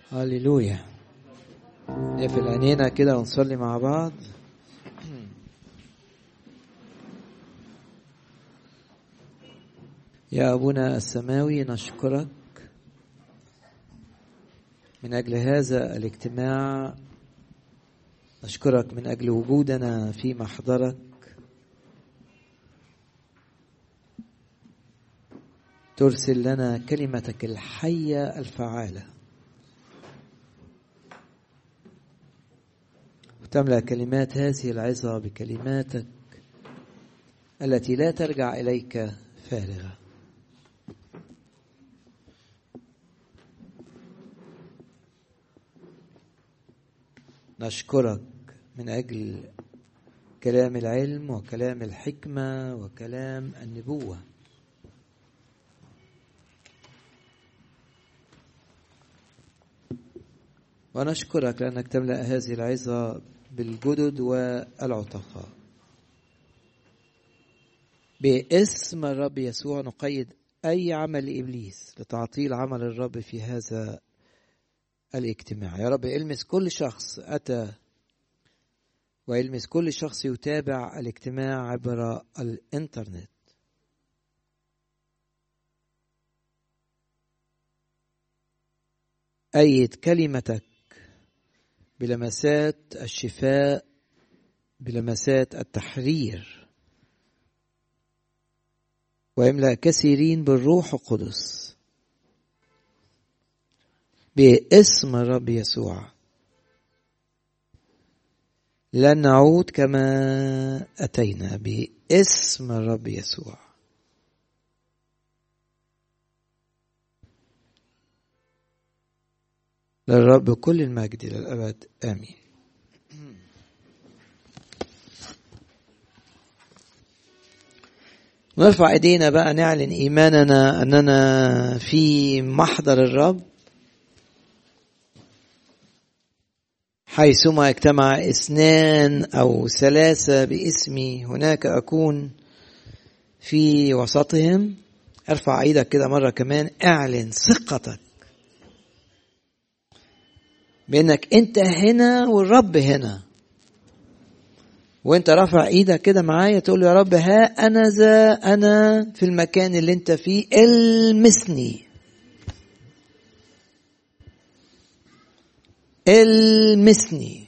هللويا نقفل عينينا كده ونصلي مع بعض يا أبونا السماوي نشكرك من أجل هذا الاجتماع نشكرك من أجل وجودنا في محضرك ترسل لنا كلمتك الحية الفعالة وتملأ كلمات هذه العظة بكلماتك التي لا ترجع إليك فارغة نشكرك من أجل كلام العلم وكلام الحكمة وكلام النبوة ونشكرك لأنك تملأ هذه العظة بالجدد والعتقاء باسم الرب يسوع نقيد أي عمل لإبليس لتعطيل عمل الرب في هذا الاجتماع يا رب المس كل شخص أتى ويلمس كل شخص يتابع الاجتماع عبر الإنترنت أيد كلمتك بلمسات الشفاء بلمسات التحرير ويملأ كثيرين بالروح القدس باسم الرب يسوع لن نعود كما أتينا باسم الرب يسوع للرب كل المجد إلى الأبد آمين نرفع ايدينا بقى نعلن ايماننا اننا في محضر الرب حيثما اجتمع اثنان او ثلاثه باسمي هناك اكون في وسطهم ارفع ايدك كده مره كمان اعلن ثقتك بانك انت هنا والرب هنا وانت رافع ايدك كده معايا تقول يا رب ها انا ذا انا في المكان اللي انت فيه المسني المسني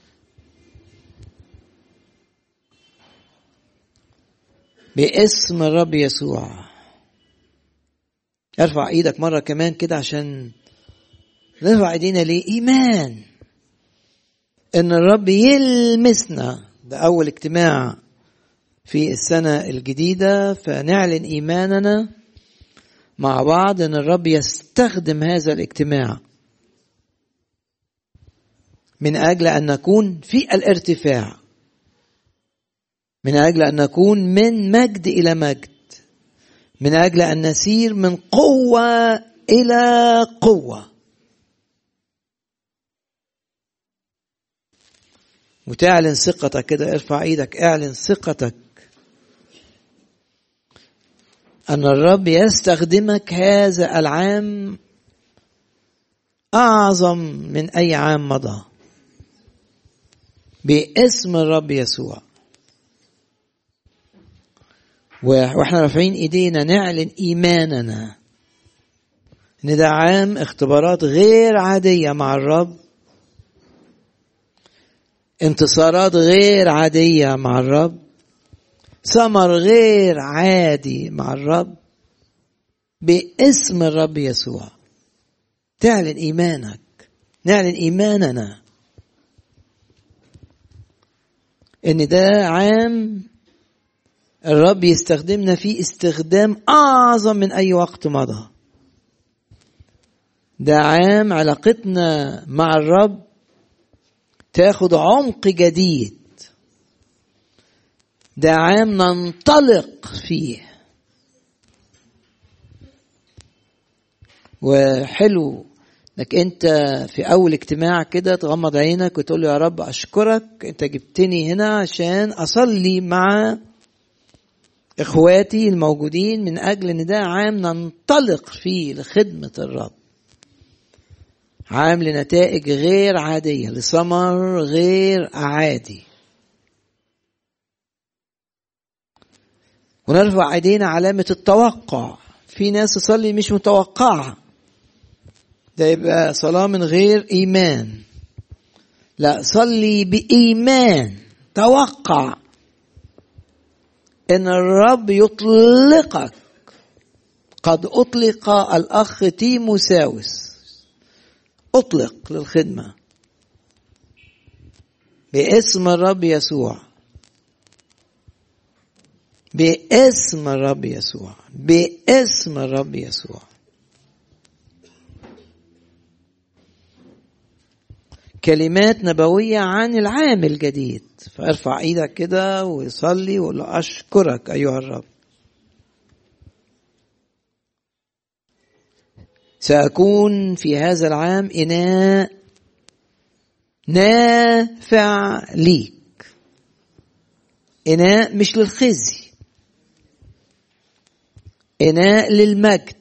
باسم الرب يسوع ارفع ايدك مره كمان كده عشان نرفع ايدينا ليه ايمان ان الرب يلمسنا ده اول اجتماع في السنه الجديده فنعلن ايماننا مع بعض ان الرب يستخدم هذا الاجتماع من اجل ان نكون في الارتفاع من اجل ان نكون من مجد الى مجد من اجل ان نسير من قوه الى قوه وتعلن ثقتك كده ارفع ايدك اعلن ثقتك ان الرب يستخدمك هذا العام اعظم من اي عام مضى باسم الرب يسوع واحنا رافعين ايدينا نعلن ايماننا ان ده عام اختبارات غير عاديه مع الرب انتصارات غير عاديه مع الرب ثمر غير عادي مع الرب باسم الرب يسوع تعلن ايمانك نعلن ايماننا ان ده عام الرب يستخدمنا فيه استخدام اعظم من اي وقت مضى ده عام علاقتنا مع الرب تاخد عمق جديد ده عام ننطلق فيه وحلو انك انت في اول اجتماع كده تغمض عينك وتقول له يا رب اشكرك انت جبتني هنا عشان اصلي مع اخواتي الموجودين من اجل ان ده عام ننطلق فيه لخدمه الرب عام لنتائج غير عادية لثمر غير عادي ونرفع ايدينا علامة التوقع في ناس تصلي مش متوقعة ده يبقى صلاة من غير إيمان لا صلي بإيمان توقع إن الرب يطلقك قد أطلق الأخ تيموساوس أطلق للخدمة باسم الرب يسوع باسم الرب يسوع باسم الرب يسوع كلمات نبوية عن العام الجديد فارفع ايدك كده وصلي وقول له اشكرك ايها الرب سأكون في هذا العام إناء نافع ليك إناء مش للخزي إناء للمجد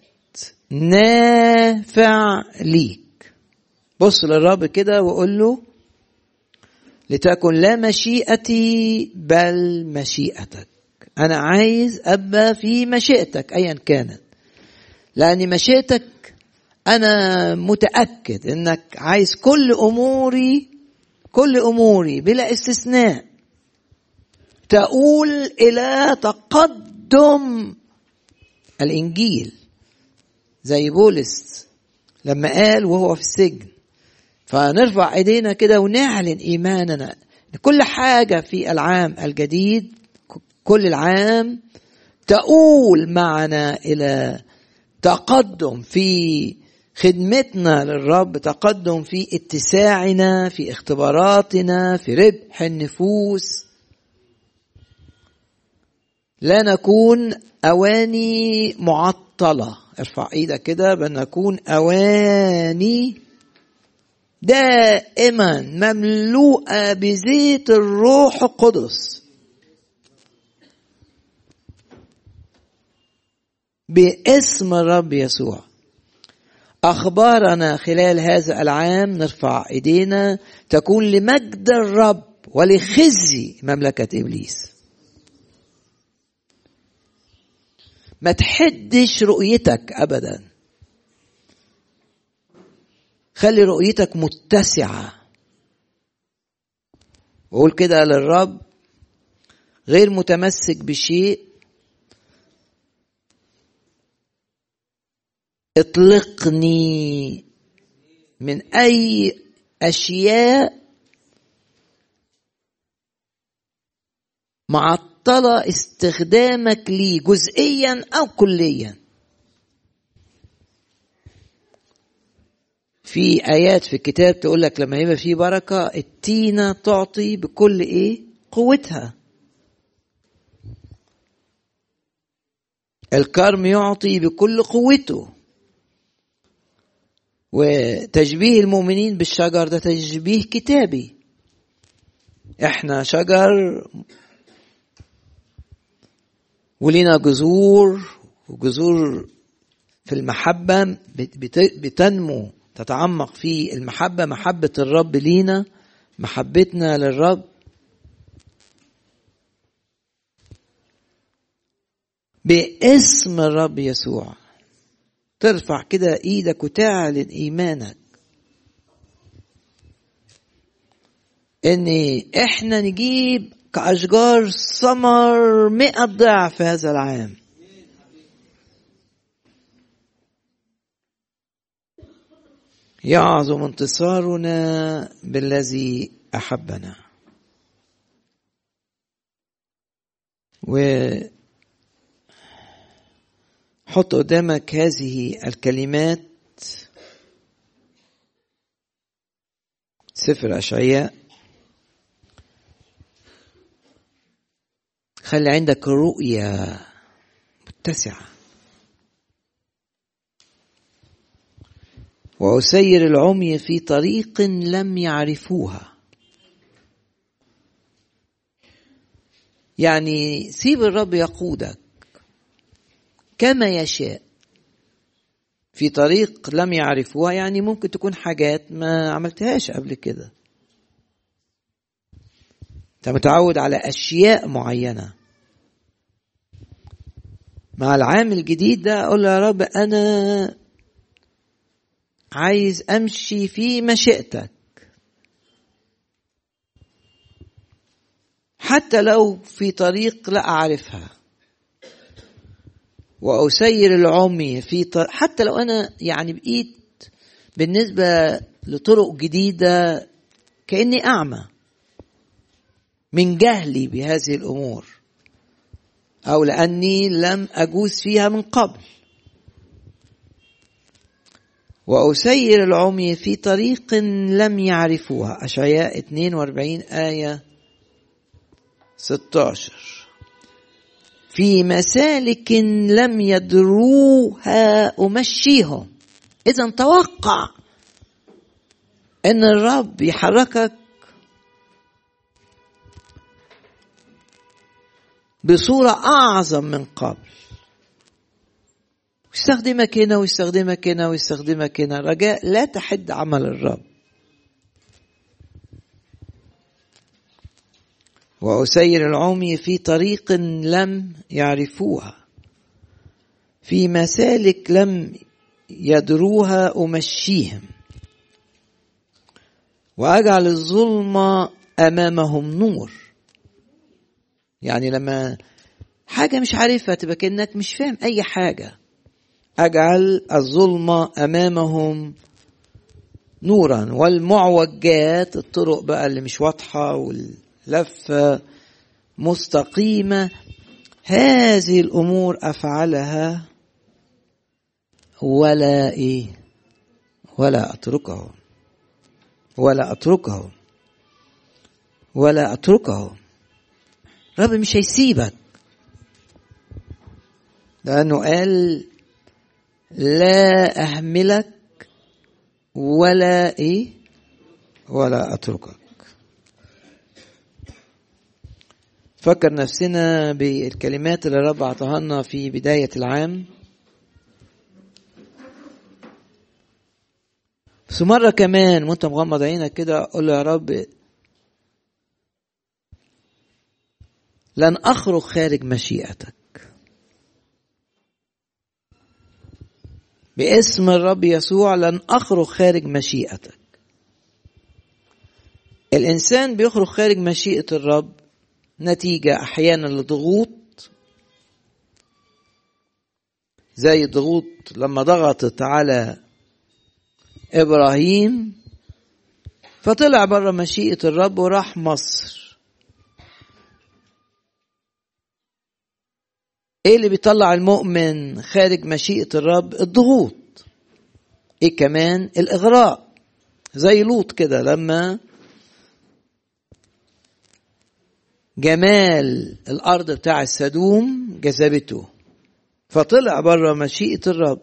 نافع ليك بص للرب كده وقول له لتكن لا مشيئتي بل مشيئتك أنا عايز أبقى في مشيئتك أيا كانت لأن مشيئتك أنا متأكد إنك عايز كل أموري كل أموري بلا استثناء تقول إلى تقدم الإنجيل زي بولس لما قال وهو في السجن فنرفع ايدينا كده ونعلن ايماننا كل حاجه في العام الجديد كل العام تؤول معنا الى تقدم في خدمتنا للرب تقدم في اتساعنا في اختباراتنا في ربح النفوس لا نكون اواني معطله ارفع ايدك كده بل نكون اواني دائما مملوءه بزيت الروح القدس باسم الرب يسوع اخبارنا خلال هذا العام نرفع ايدينا تكون لمجد الرب ولخزي مملكه ابليس ما تحدش رؤيتك ابدا خلي رؤيتك متسعه وقول كده للرب غير متمسك بشيء اطلقني من اي اشياء معطله استخدامك لي جزئيا او كليا في ايات في الكتاب تقول لك لما يبقى في بركه التينه تعطي بكل ايه قوتها الكرم يعطي بكل قوته وتشبيه المؤمنين بالشجر ده تشبيه كتابي احنا شجر ولينا جذور وجذور في المحبة بتنمو تتعمق في المحبة محبة الرب لينا محبتنا للرب باسم الرب يسوع ترفع كده ايدك وتعلن ايمانك ان احنا نجيب كاشجار ثمر مئة ضعف هذا العام يعظم انتصارنا بالذي احبنا و حط قدامك هذه الكلمات سفر أشعياء خلي عندك رؤية متسعة وأسير العمي في طريق لم يعرفوها يعني سيب الرب يقودك كما يشاء في طريق لم يعرفوها يعني ممكن تكون حاجات ما عملتهاش قبل كده انت متعود على اشياء معينه مع العام الجديد ده اقول له يا رب انا عايز امشي في مشيئتك حتى لو في طريق لا اعرفها واسير العمي في طريق حتى لو انا يعني بقيت بالنسبه لطرق جديده كاني اعمى من جهلي بهذه الامور او لاني لم اجوز فيها من قبل وأسير العمي في طريق لم يعرفوها أشعياء 42 آية 16 في مسالك لم يدروها أمشيهم إذا توقع أن الرب يحركك بصورة أعظم من قبل ويستخدمك هنا ويستخدمك هنا ويستخدمك هنا رجاء لا تحد عمل الرب وأسير العمي في طريق لم يعرفوها في مسالك لم يدروها أمشيهم وأجعل الظلمة أمامهم نور يعني لما حاجة مش عارفها تبقى كأنك مش فاهم أي حاجة أجعل الظلمة أمامهم نورا والمعوجات الطرق بقى اللي مش واضحة واللفة مستقيمة هذه الأمور أفعلها ولا إيه ولا أتركه ولا أتركه ولا أتركه رب مش هيسيبك لأنه قال لا أهملك ولا إيه ولا أتركك فكر نفسنا بالكلمات اللي الرب أعطاها لنا في بداية العام بس مرة كمان وانت مغمض عينك كده قول له يا رب لن أخرج خارج مشيئتك باسم الرب يسوع لن أخرج خارج مشيئتك الإنسان بيخرج خارج مشيئة الرب نتيجة أحيانا لضغوط زي ضغوط لما ضغطت على إبراهيم فطلع بره مشيئة الرب وراح مصر ايه اللي بيطلع المؤمن خارج مشيئة الرب الضغوط ايه كمان الاغراء زي لوط كده لما جمال الارض بتاع السدوم جذبته فطلع بره مشيئة الرب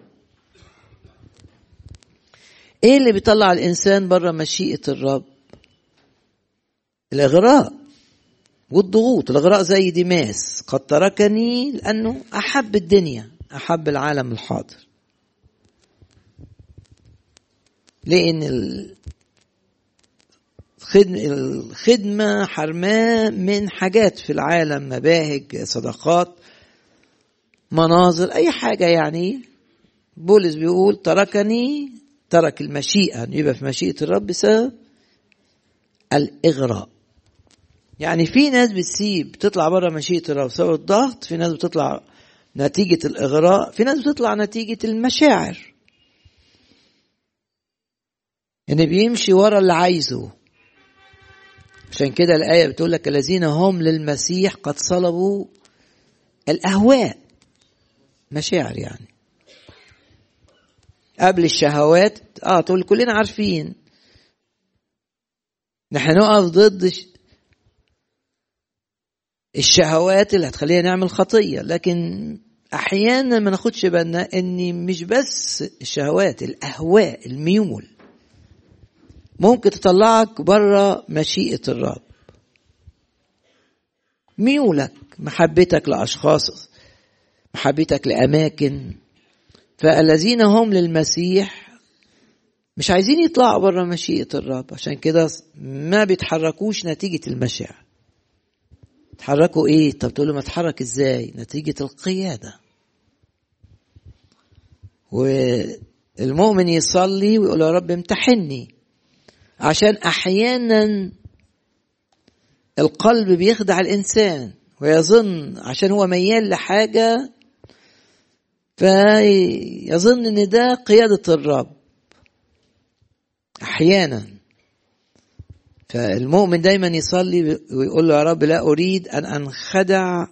ايه اللي بيطلع الانسان بره مشيئة الرب الاغراء والضغوط الاغراء زي ديماس قد تركني لانه احب الدنيا احب العالم الحاضر لان الخدمة حرماه من حاجات في العالم مباهج صدقات مناظر أي حاجة يعني بولس بيقول تركني ترك المشيئة يبقى في مشيئة الرب بسبب الإغراء يعني في ناس بتسيب بتطلع بره مشيئة الرب بسبب الضغط في ناس بتطلع نتيجة الإغراء في ناس بتطلع نتيجة المشاعر إن يعني بيمشي ورا اللي عايزه عشان كده الآية بتقول لك الذين هم للمسيح قد صلبوا الأهواء مشاعر يعني قبل الشهوات اه تقول كلنا عارفين نحن نقف ضد الشهوات اللي هتخلينا نعمل خطية لكن أحيانا ما ناخدش بالنا إن مش بس الشهوات الأهواء الميول ممكن تطلعك بره مشيئة الرب ميولك محبتك لأشخاص محبتك لأماكن فالذين هم للمسيح مش عايزين يطلعوا بره مشيئة الرب عشان كده ما بيتحركوش نتيجة المشاعر تحركوا ايه طب تقول له ما اتحرك ازاي نتيجة القيادة والمؤمن يصلي ويقول يا رب امتحني عشان احيانا القلب بيخدع الانسان ويظن عشان هو ميال لحاجة فيظن ان ده قيادة الرب احيانا فالمؤمن دايما يصلي ويقول له يا رب لا اريد ان انخدع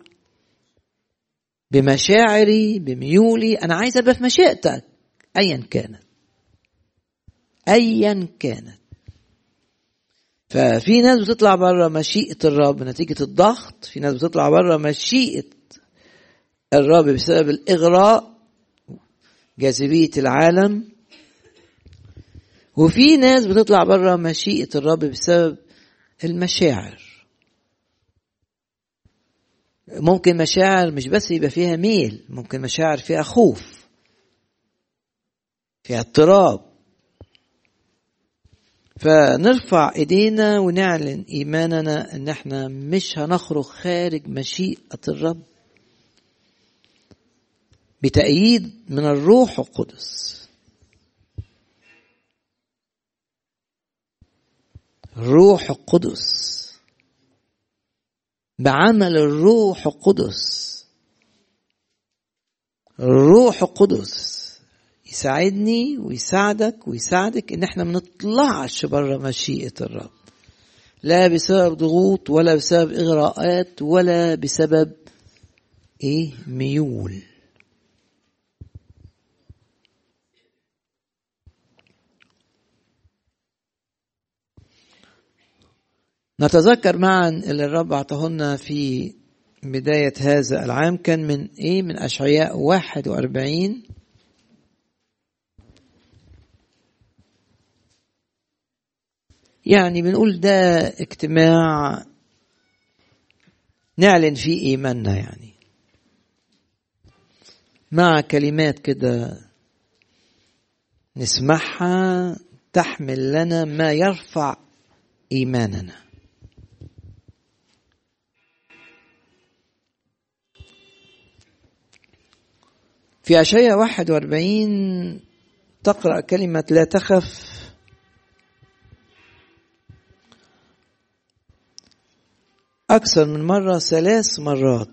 بمشاعري بميولي انا عايز ابقى في مشيئتك ايا كانت ايا كانت ففي ناس بتطلع بره مشيئة الرب نتيجة الضغط في ناس بتطلع بره مشيئة الرب بسبب الإغراء جاذبية العالم وفي ناس بتطلع بره مشيئة الرب بسبب المشاعر ممكن مشاعر مش بس يبقى فيها ميل ممكن مشاعر فيها خوف فيها اضطراب فنرفع ايدينا ونعلن ايماننا ان احنا مش هنخرج خارج مشيئة الرب بتأييد من الروح القدس الروح القدس بعمل الروح القدس الروح القدس يساعدني ويساعدك ويساعدك ان احنا ما نطلعش بره مشيئه الرب لا بسبب ضغوط ولا بسبب اغراءات ولا بسبب ايه ميول نتذكر معا اللي الرب اعطاهن في بداية هذا العام كان من ايه من اشعياء 41 يعني بنقول ده اجتماع نعلن فيه ايماننا يعني مع كلمات كده نسمعها تحمل لنا ما يرفع ايماننا في أشعية 41 تقرأ كلمة لا تخف أكثر من مرة ثلاث مرات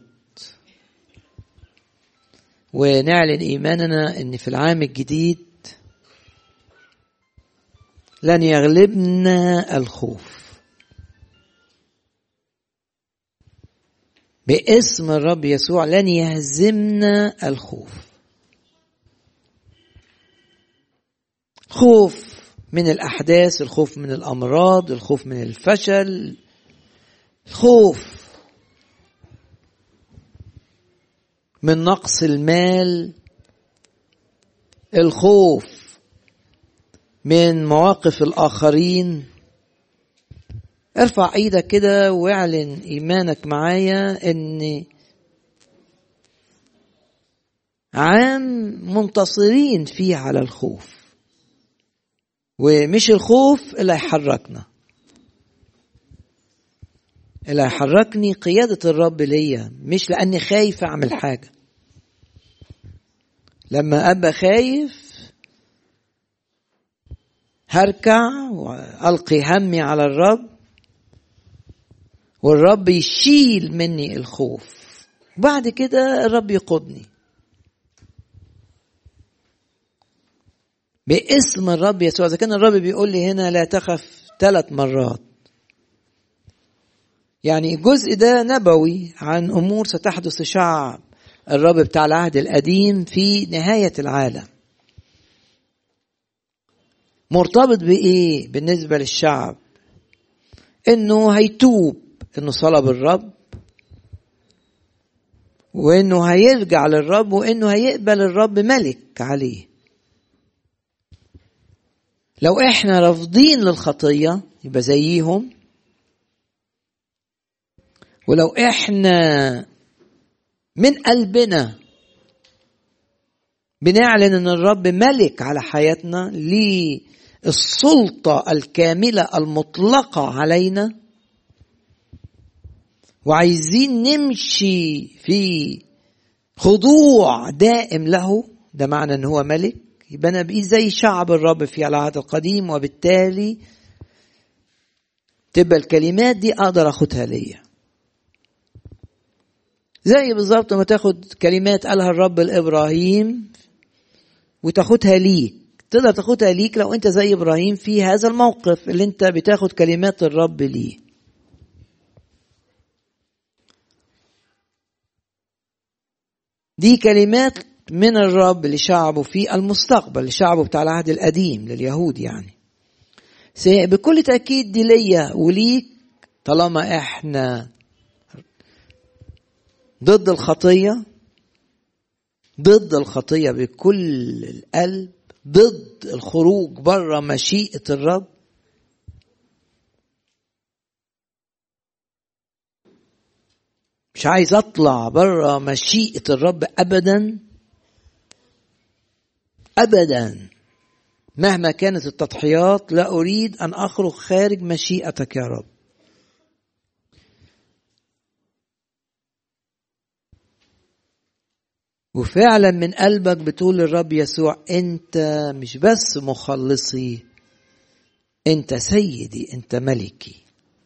ونعلن إيماننا أن في العام الجديد لن يغلبنا الخوف باسم الرب يسوع لن يهزمنا الخوف خوف من الأحداث الخوف من الأمراض الخوف من الفشل الخوف من نقص المال الخوف من مواقف الآخرين ارفع ايدك كده واعلن ايمانك معايا ان عام منتصرين فيه على الخوف ومش الخوف اللي هيحركنا اللي هيحركني قيادة الرب ليا مش لأني خايف أعمل حاجة لما أبقى خايف هركع وألقي همي على الرب والرب يشيل مني الخوف وبعد كده الرب يقودني باسم الرب يسوع اذا كان الرب بيقول لي هنا لا تخف ثلاث مرات يعني الجزء ده نبوي عن امور ستحدث لشعب الرب بتاع العهد القديم في نهايه العالم مرتبط بايه بالنسبه للشعب انه هيتوب انه صلب الرب وانه هيرجع للرب وانه هيقبل الرب ملك عليه لو احنا رافضين للخطيه يبقى زيهم ولو احنا من قلبنا بنعلن ان الرب ملك على حياتنا ليه السلطه الكامله المطلقه علينا وعايزين نمشي في خضوع دائم له ده معنى ان هو ملك يبقى انا بقيت زي شعب الرب في العهد القديم وبالتالي تبقى الكلمات دي اقدر اخدها ليا زي بالظبط ما تاخد كلمات قالها الرب لابراهيم وتاخدها ليك تقدر تاخدها ليك لو انت زي ابراهيم في هذا الموقف اللي انت بتاخد كلمات الرب ليه دي كلمات من الرب لشعبه في المستقبل لشعبه بتاع العهد القديم لليهود يعني بكل تأكيد دي ليا وليك طالما احنا ضد الخطية ضد الخطية بكل القلب ضد الخروج بره مشيئة الرب مش عايز اطلع بره مشيئة الرب ابدا ابدا مهما كانت التضحيات لا اريد ان اخرج خارج مشيئتك يا رب وفعلا من قلبك بتقول للرب يسوع انت مش بس مخلصي انت سيدي انت ملكي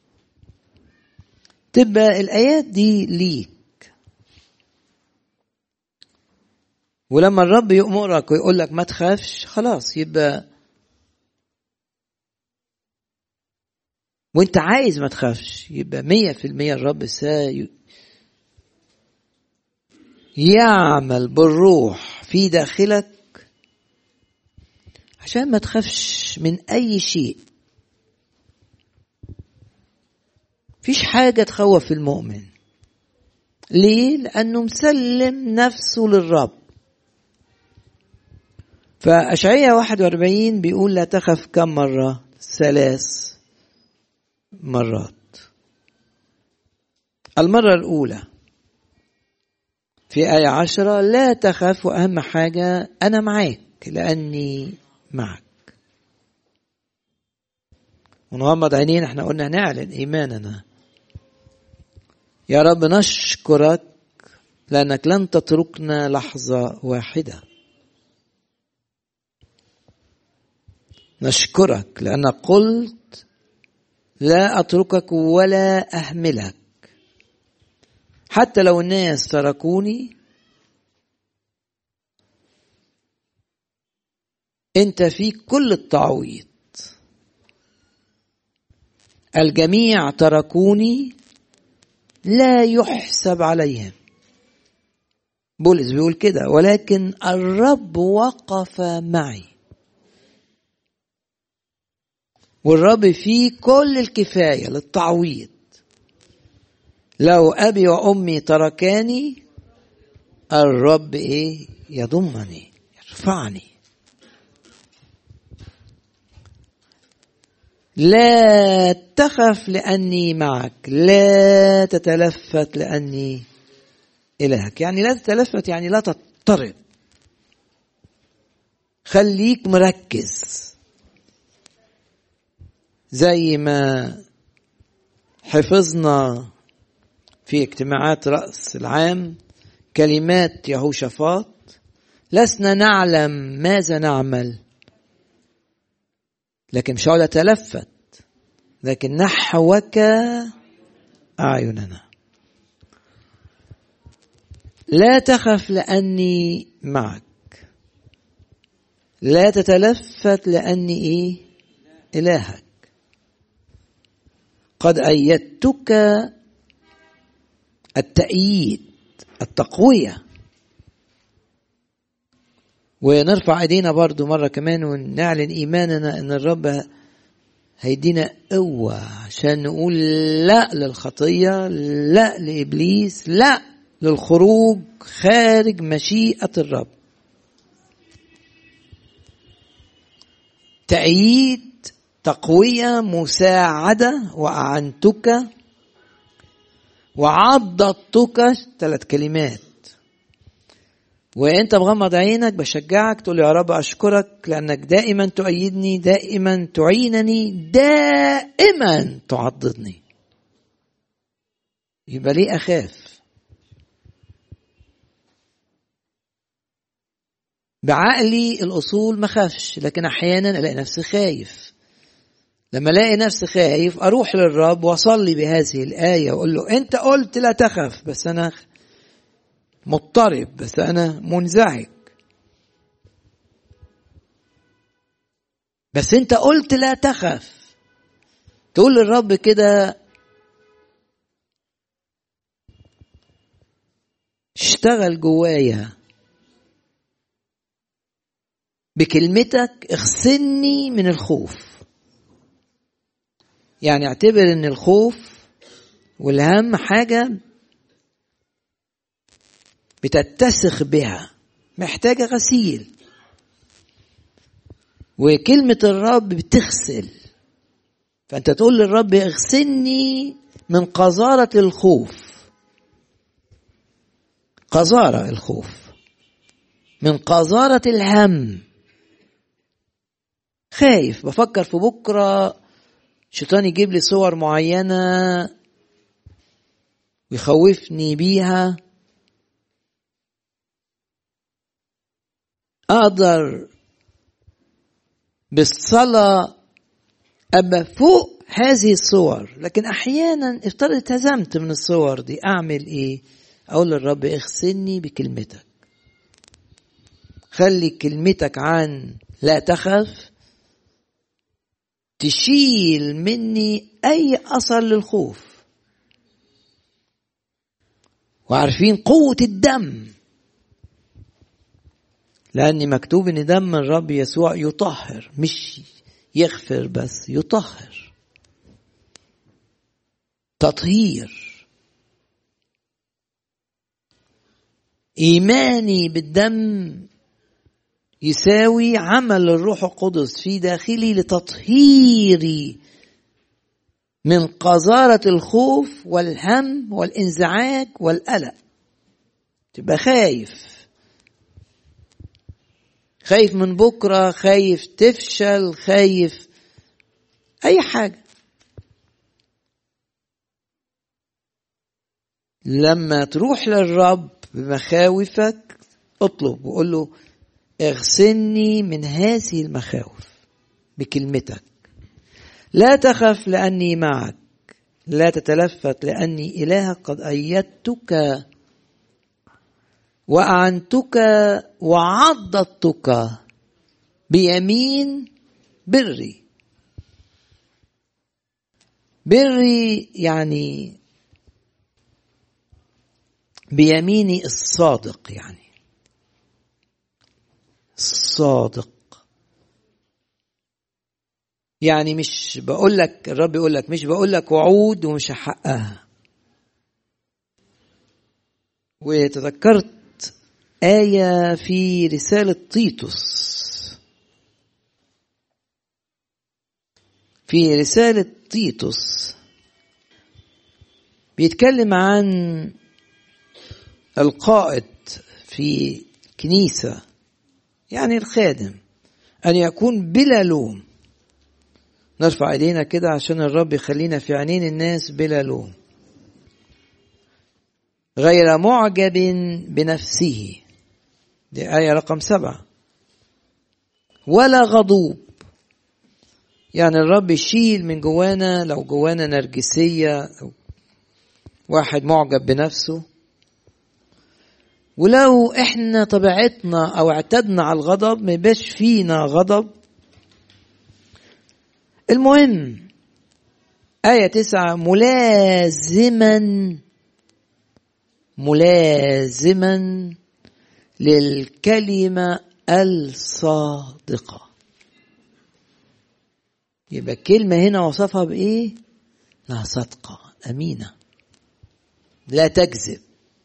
تبقى الايات دي ليك ولما الرب يأمرك ويقول لك ما تخافش خلاص يبقى وانت عايز ما تخافش يبقى مية في المية الرب سي يعمل بالروح في داخلك عشان ما تخافش من اي شيء فيش حاجة تخوف المؤمن ليه؟ لأنه مسلم نفسه للرب فأشعية 41 بيقول لا تخف كم مرة؟ ثلاث مرات المرة الأولى في آية عشرة لا تخف وأهم حاجة أنا معاك لأني معك ونغمض عينينا احنا قلنا هنعلن إيماننا يا رب نشكرك لأنك لن تتركنا لحظة واحدة نشكرك لأنك قلت لا أتركك ولا أهملك حتى لو الناس تركوني انت فيك كل التعويض الجميع تركوني لا يحسب عليهم بولس بيقول كده ولكن الرب وقف معي والرب فيه كل الكفايه للتعويض لو ابي وامي تركاني الرب ايه يضمني يرفعني لا تخف لاني معك لا تتلفت لاني الهك يعني لا تتلفت يعني لا تضطرب خليك مركز زي ما حفظنا في اجتماعات رأس العام كلمات يهوشافاط لسنا نعلم ماذا نعمل لكن مش هقعد اتلفت لكن نحوك اعيننا لا تخف لاني معك لا تتلفت لاني ايه الهك قد ايدتك التأييد التقوية ونرفع ايدينا برضو مرة كمان ونعلن ايماننا ان الرب هيدينا قوة عشان نقول لا للخطية لا لإبليس لا للخروج خارج مشيئة الرب تأييد تقوية مساعدة وأعنتك وعضدتك ثلاث كلمات وانت مغمض عينك بشجعك تقول يا رب اشكرك لانك دائما تؤيدني دائما تعينني دائما تعضدني يبقى ليه اخاف بعقلي الاصول ما خافش لكن احيانا الاقي نفسي خايف لما الاقي نفسي خايف اروح للرب واصلي بهذه الايه واقول له انت قلت لا تخف بس انا مضطرب بس انا منزعج بس انت قلت لا تخف تقول للرب كده اشتغل جوايا بكلمتك اغسلني من الخوف يعني اعتبر ان الخوف والهم حاجة بتتسخ بها محتاجة غسيل وكلمة الرب بتغسل فأنت تقول للرب اغسلني من قذارة الخوف قذارة الخوف من قذارة الهم خايف بفكر في بكرة شيطان يجيب لي صور معينة ويخوفني بيها أقدر بالصلاة أبقى فوق هذه الصور لكن أحيانا افترض اتهزمت من الصور دي أعمل إيه؟ أقول للرب اغسلني بكلمتك خلي كلمتك عن لا تخف تشيل مني أي أثر للخوف وعارفين قوة الدم لأن مكتوب إن دم الرب يسوع يطهر مش يغفر بس يطهر تطهير إيماني بالدم يساوي عمل الروح القدس في داخلي لتطهيري من قذارة الخوف والهم والانزعاج والقلق تبقى خايف خايف من بكرة خايف تفشل خايف أي حاجة لما تروح للرب بمخاوفك اطلب وقول له اغسلني من هذه المخاوف بكلمتك لا تخف لاني معك لا تتلفت لاني الهك قد ايدتك واعنتك وعضدتك بيمين بري بري يعني بيميني الصادق يعني الصادق يعني مش بقول لك الرب يقول لك مش بقول لك وعود ومش هحققها وتذكرت آية في رسالة تيتوس في رسالة تيتوس بيتكلم عن القائد في كنيسة يعني الخادم أن يكون بلا لوم نرفع ايدينا كده عشان الرب يخلينا في عينين الناس بلا لوم غير معجب بنفسه دي آية رقم سبعة ولا غضوب يعني الرب يشيل من جوانا لو جوانا نرجسية أو واحد معجب بنفسه ولو احنا طبيعتنا او اعتدنا على الغضب ما يبقاش فينا غضب المهم آية تسعة ملازما ملازما للكلمة الصادقة يبقى الكلمة هنا وصفها بإيه؟ لا صدقة أمينة لا تكذب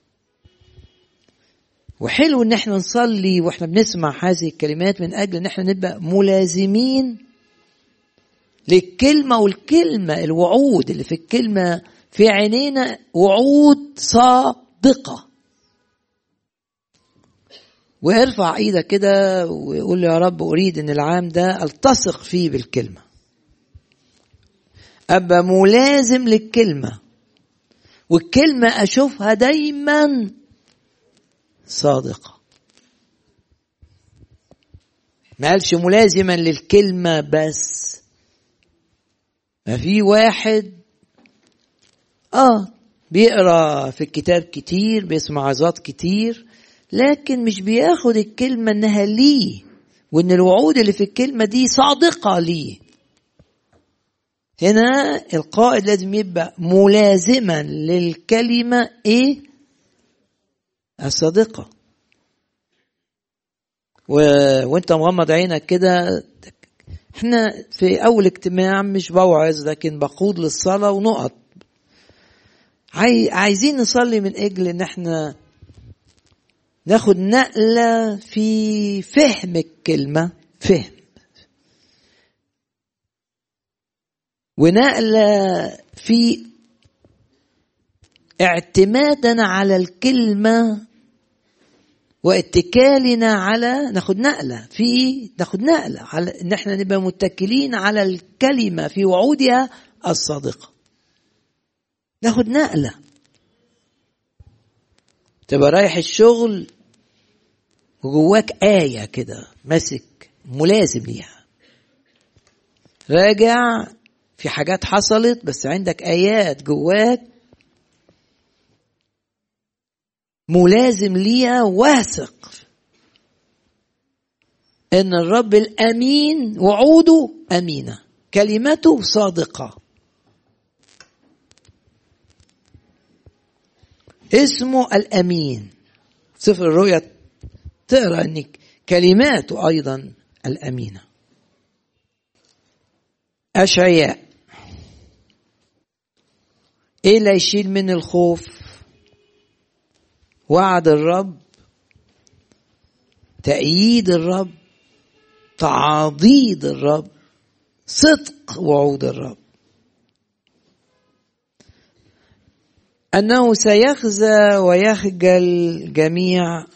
وحلو ان احنا نصلي واحنا بنسمع هذه الكلمات من اجل ان احنا نبقى ملازمين للكلمة والكلمة الوعود اللي في الكلمة في عينينا وعود صادقة وارفع ايدك كده وقول يا رب اريد ان العام ده التصق فيه بالكلمه ابقى ملازم للكلمه والكلمه اشوفها دايما صادقه ما قالش ملازما للكلمه بس ما في واحد اه بيقرا في الكتاب كتير بيسمع عظات كتير لكن مش بياخد الكلمه انها ليه وان الوعود اللي في الكلمه دي صادقه ليه هنا القائد لازم يبقى ملازما للكلمه ايه الصادقه و... وانت مغمض عينك كده احنا في اول اجتماع مش بوعظ لكن بقود للصلاه ونقط عاي... عايزين نصلي من اجل ان احنا ناخد نقله في فهم الكلمه فهم ونقله في اعتمادنا على الكلمه واتكالنا على ناخد نقله في ناخد نقله على ان احنا نبقى متكلين على الكلمه في وعودها الصادقه ناخد نقله تبقى رايح الشغل وجواك آية كده ماسك ملازم ليها راجع في حاجات حصلت بس عندك آيات جواك ملازم ليها واثق ان الرب الامين وعوده امينه كلمته صادقه اسمه الامين سفر الرؤيا تقرا ان كلماته ايضا الامينه اشعياء ايه اللي يشيل من الخوف وعد الرب تأييد الرب تعاضيد الرب صدق وعود الرب أنه سيخزى ويخجل جميع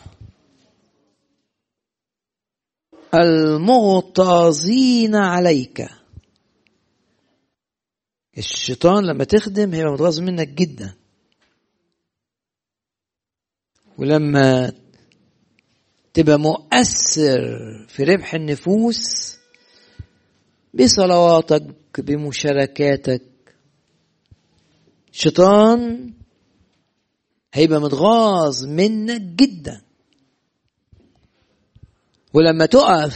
المغتاظين عليك الشيطان لما تخدم هيبقى متغاظ منك جدا ولما تبقى مؤثر في ربح النفوس بصلواتك بمشاركاتك الشيطان هيبقى متغاظ منك جدا ولما تقف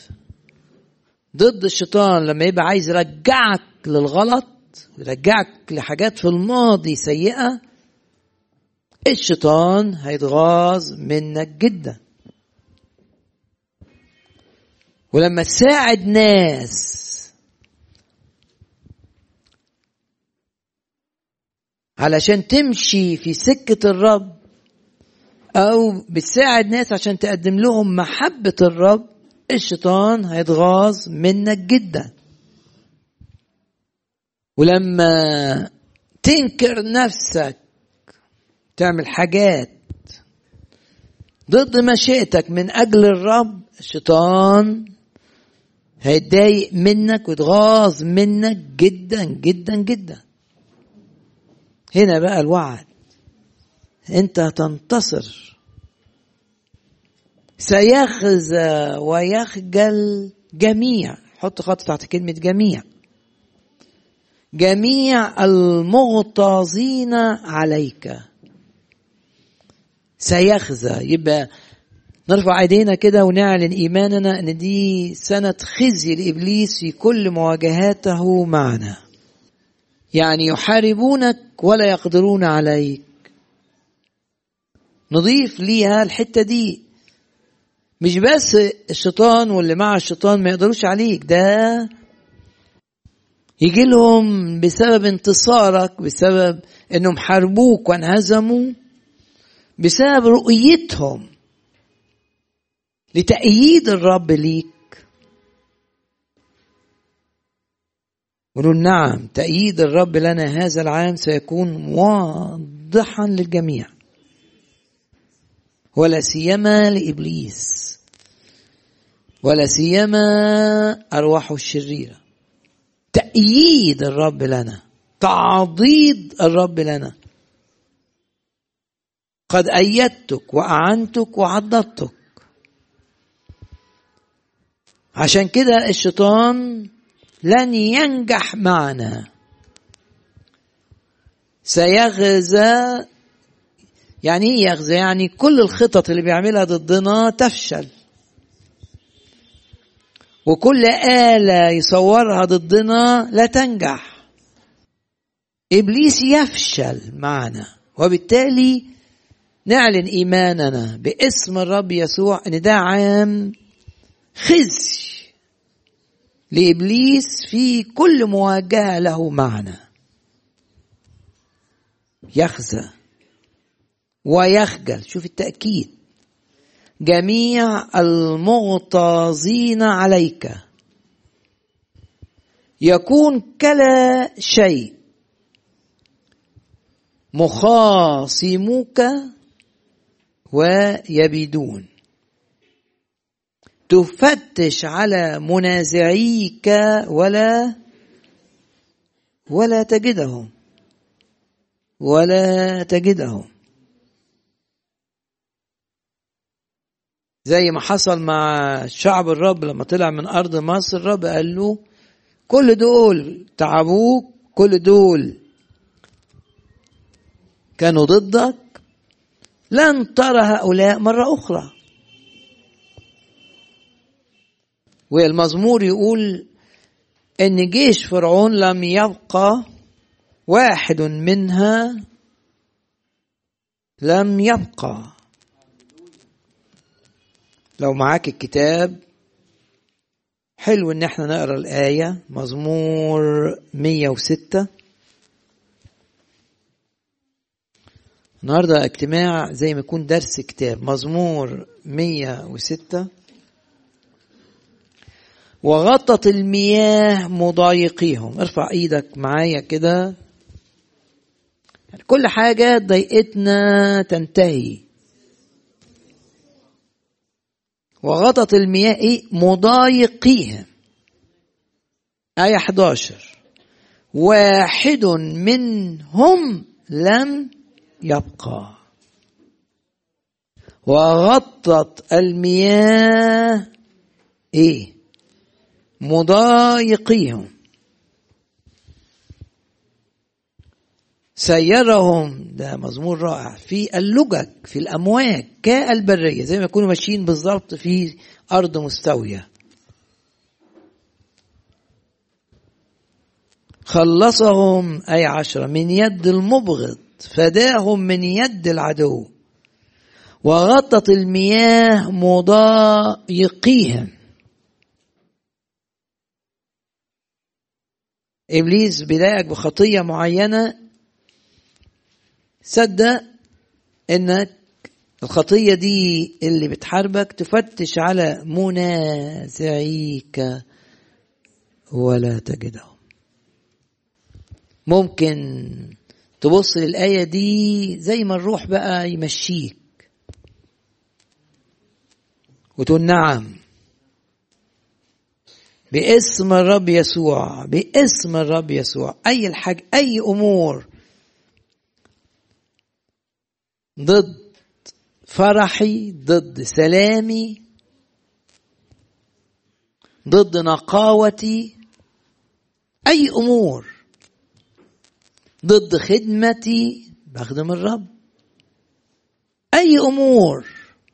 ضد الشيطان لما يبقى عايز يرجعك للغلط يرجعك لحاجات في الماضي سيئة الشيطان هيتغاظ منك جدا ولما تساعد ناس علشان تمشي في سكة الرب أو بتساعد ناس عشان تقدم لهم محبة الرب الشيطان هيتغاظ منك جدا ولما تنكر نفسك تعمل حاجات ضد مشيئتك من أجل الرب الشيطان هيتضايق منك ويتغاظ منك جدا جدا جدا هنا بقى الوعد انت هتنتصر سيخزى ويخجل جميع حط خط تحت كلمة جميع جميع المغتاظين عليك سيخزى يبقى نرفع ايدينا كده ونعلن ايماننا ان دي سنه خزي لابليس في كل مواجهاته معنا يعني يحاربونك ولا يقدرون عليك نضيف ليها الحته دي مش بس الشيطان واللي مع الشيطان ما يقدروش عليك ده يجي لهم بسبب انتصارك بسبب انهم حاربوك وانهزموا بسبب رؤيتهم لتأييد الرب ليك ونقول نعم تأييد الرب لنا هذا العام سيكون واضحا للجميع ولا سيما لابليس ولا سيما ارواحه الشريره تأييد الرب لنا تعضيد الرب لنا قد أيدتك وأعنتك وعضدتك عشان كده الشيطان لن ينجح معنا سيغزى يعني ايه يغزى يعني كل الخطط اللي بيعملها ضدنا تفشل وكل آلة يصورها ضدنا لا تنجح إبليس يفشل معنا وبالتالي نعلن إيماننا باسم الرب يسوع إن ده عام خزي لإبليس في كل مواجهة له معنا يخزى ويخجل شوف التأكيد جميع المغتاظين عليك يكون كلا شيء مخاصموك ويبيدون تفتش على منازعيك ولا ولا تجدهم ولا تجدهم زي ما حصل مع شعب الرب لما طلع من ارض مصر الرب قال له كل دول تعبوك كل دول كانوا ضدك لن ترى هؤلاء مرة أخرى والمزمور يقول إن جيش فرعون لم يبقى واحد منها لم يبقى لو معاك الكتاب حلو ان احنا نقرا الآية مزمور 106 النهاردة اجتماع زي ما يكون درس كتاب مزمور 106 وغطت المياه مضايقيهم ارفع ايدك معايا كده كل حاجة ضايقتنا تنتهي وغطت المياه ايه مضايقيهم آية 11 واحد منهم لم يبقى وغطت المياه ايه مضايقيهم سيرهم ده مزمور رائع في اللجج في الامواج كالبريه زي ما يكونوا ماشيين بالظبط في ارض مستويه خلصهم اي عشرة من يد المبغض فداهم من يد العدو وغطت المياه مضايقيهم ابليس بيضايقك بخطيه معينه صدق انك الخطيه دي اللي بتحاربك تفتش على منازعيك ولا تجدهم ممكن تبص للآية دي زي ما الروح بقى يمشيك وتقول نعم باسم الرب يسوع باسم الرب يسوع أي الحاج أي أمور ضد فرحي ضد سلامي ضد نقاوتي أي أمور ضد خدمتي بخدم الرب اي امور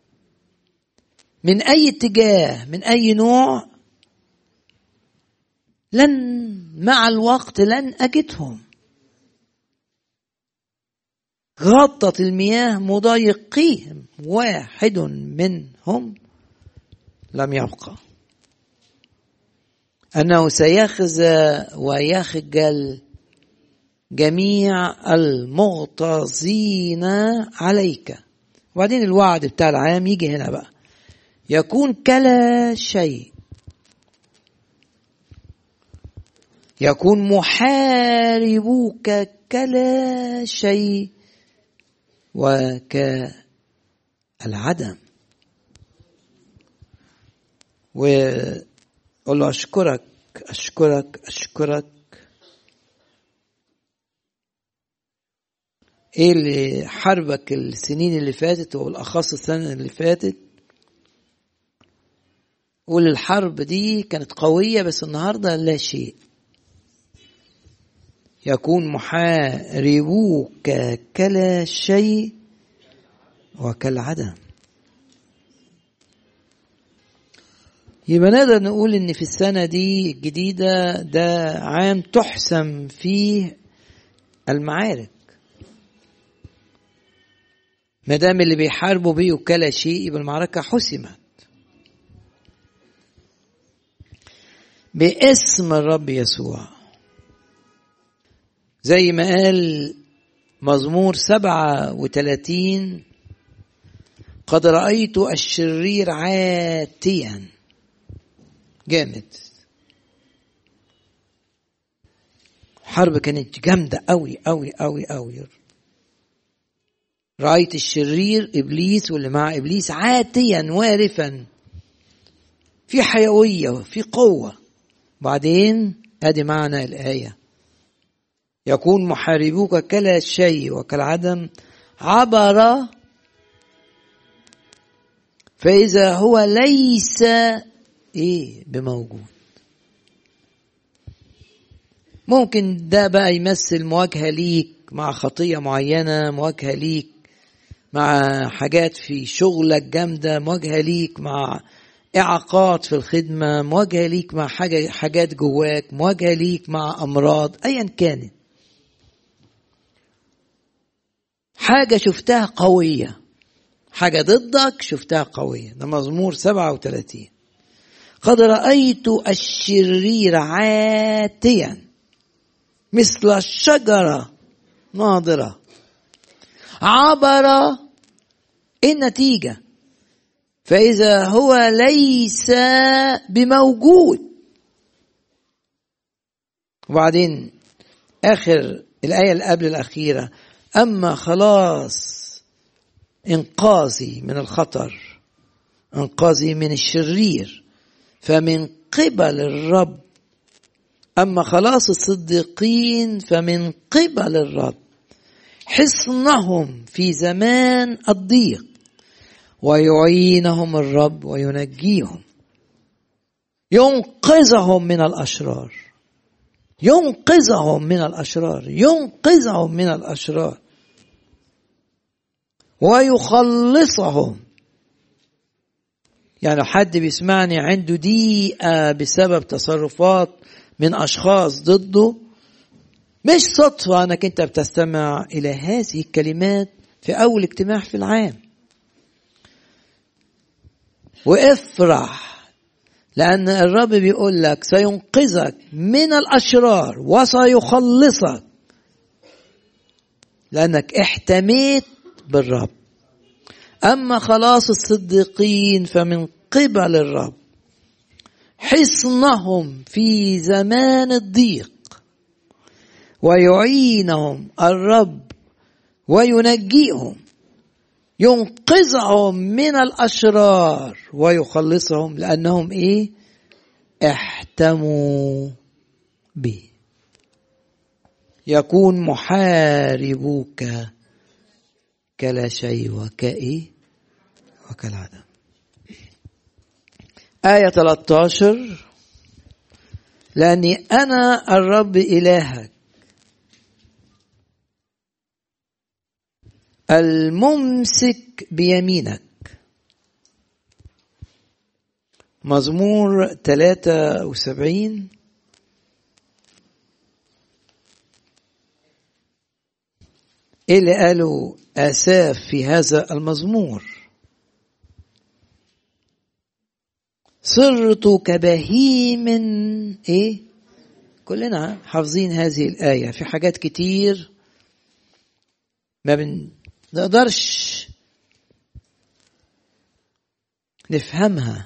من اي اتجاه من اي نوع لن مع الوقت لن اجدهم غطت المياه مضايقيهم واحد منهم لم يبقى انه سيخزى ويخجل جميع المغتاظين عليك وبعدين الوعد بتاع العام يجي هنا بقى يكون كلا شيء يكون محاربوك كلا شيء وك العدم وقول له أشكرك أشكرك أشكرك إيه اللي حربك السنين اللي فاتت وبالأخص السنة اللي فاتت قول الحرب دي كانت قوية بس النهاردة لا شيء يكون محاربوك كلا شيء وكالعدم يبقى نقدر نقول ان في السنة دي الجديدة ده عام تحسم فيه المعارك ما دام اللي بيحاربوا بيه كلا شيء يبقى المعركة حسمت باسم الرب يسوع زي ما قال مزمور سبعة وثلاثين قد رأيت الشرير عاتيا جامد حرب كانت جامدة أوي أوي أوي أوي رأيت الشرير إبليس واللي مع إبليس عاتيا وارفا في حيوية في قوة بعدين ادي معنى الآية يكون محاربوك كلا شيء وكالعدم عبر فإذا هو ليس إيه بموجود ممكن ده بقى يمثل مواجهة ليك مع خطية معينة مواجهة ليك مع حاجات في شغلك جامدة مواجهة ليك مع إعاقات في الخدمة مواجهة ليك مع حاجة حاجات جواك مواجهة ليك مع أمراض أيا كانت حاجة شفتها قوية حاجة ضدك شفتها قوية ده مزمور 37 قد رأيت الشرير عاتيا مثل الشجرة ناضرة عبر ايه النتيجة فإذا هو ليس بموجود وبعدين آخر الآية اللي قبل الأخيرة أما خلاص إنقاذي من الخطر إنقاذي من الشرير فمن قبل الرب أما خلاص الصديقين فمن قبل الرب حصنهم في زمان الضيق ويعينهم الرب وينجيهم ينقذهم من الاشرار ينقذهم من الاشرار ينقذهم من الاشرار ويخلصهم يعني حد بيسمعني عنده ضيقه بسبب تصرفات من اشخاص ضده مش صدفه انك انت بتستمع الى هذه الكلمات في اول اجتماع في العام وافرح لأن الرب بيقول لك سينقذك من الأشرار وسيخلصك لأنك احتميت بالرب أما خلاص الصديقين فمن قبل الرب حصنهم في زمان الضيق ويعينهم الرب وينجيهم ينقذهم من الاشرار ويخلصهم لانهم ايه احتموا به يكون محاربوك كلا شيء وكايه وكالعدم آية 13 لأني أنا الرب إلهك الممسك بيمينك مزمور 73 ايه اللي قاله اساف في هذا المزمور صرت كبهيم ايه كلنا حافظين هذه الايه في حاجات كتير ما بن نقدرش نفهمها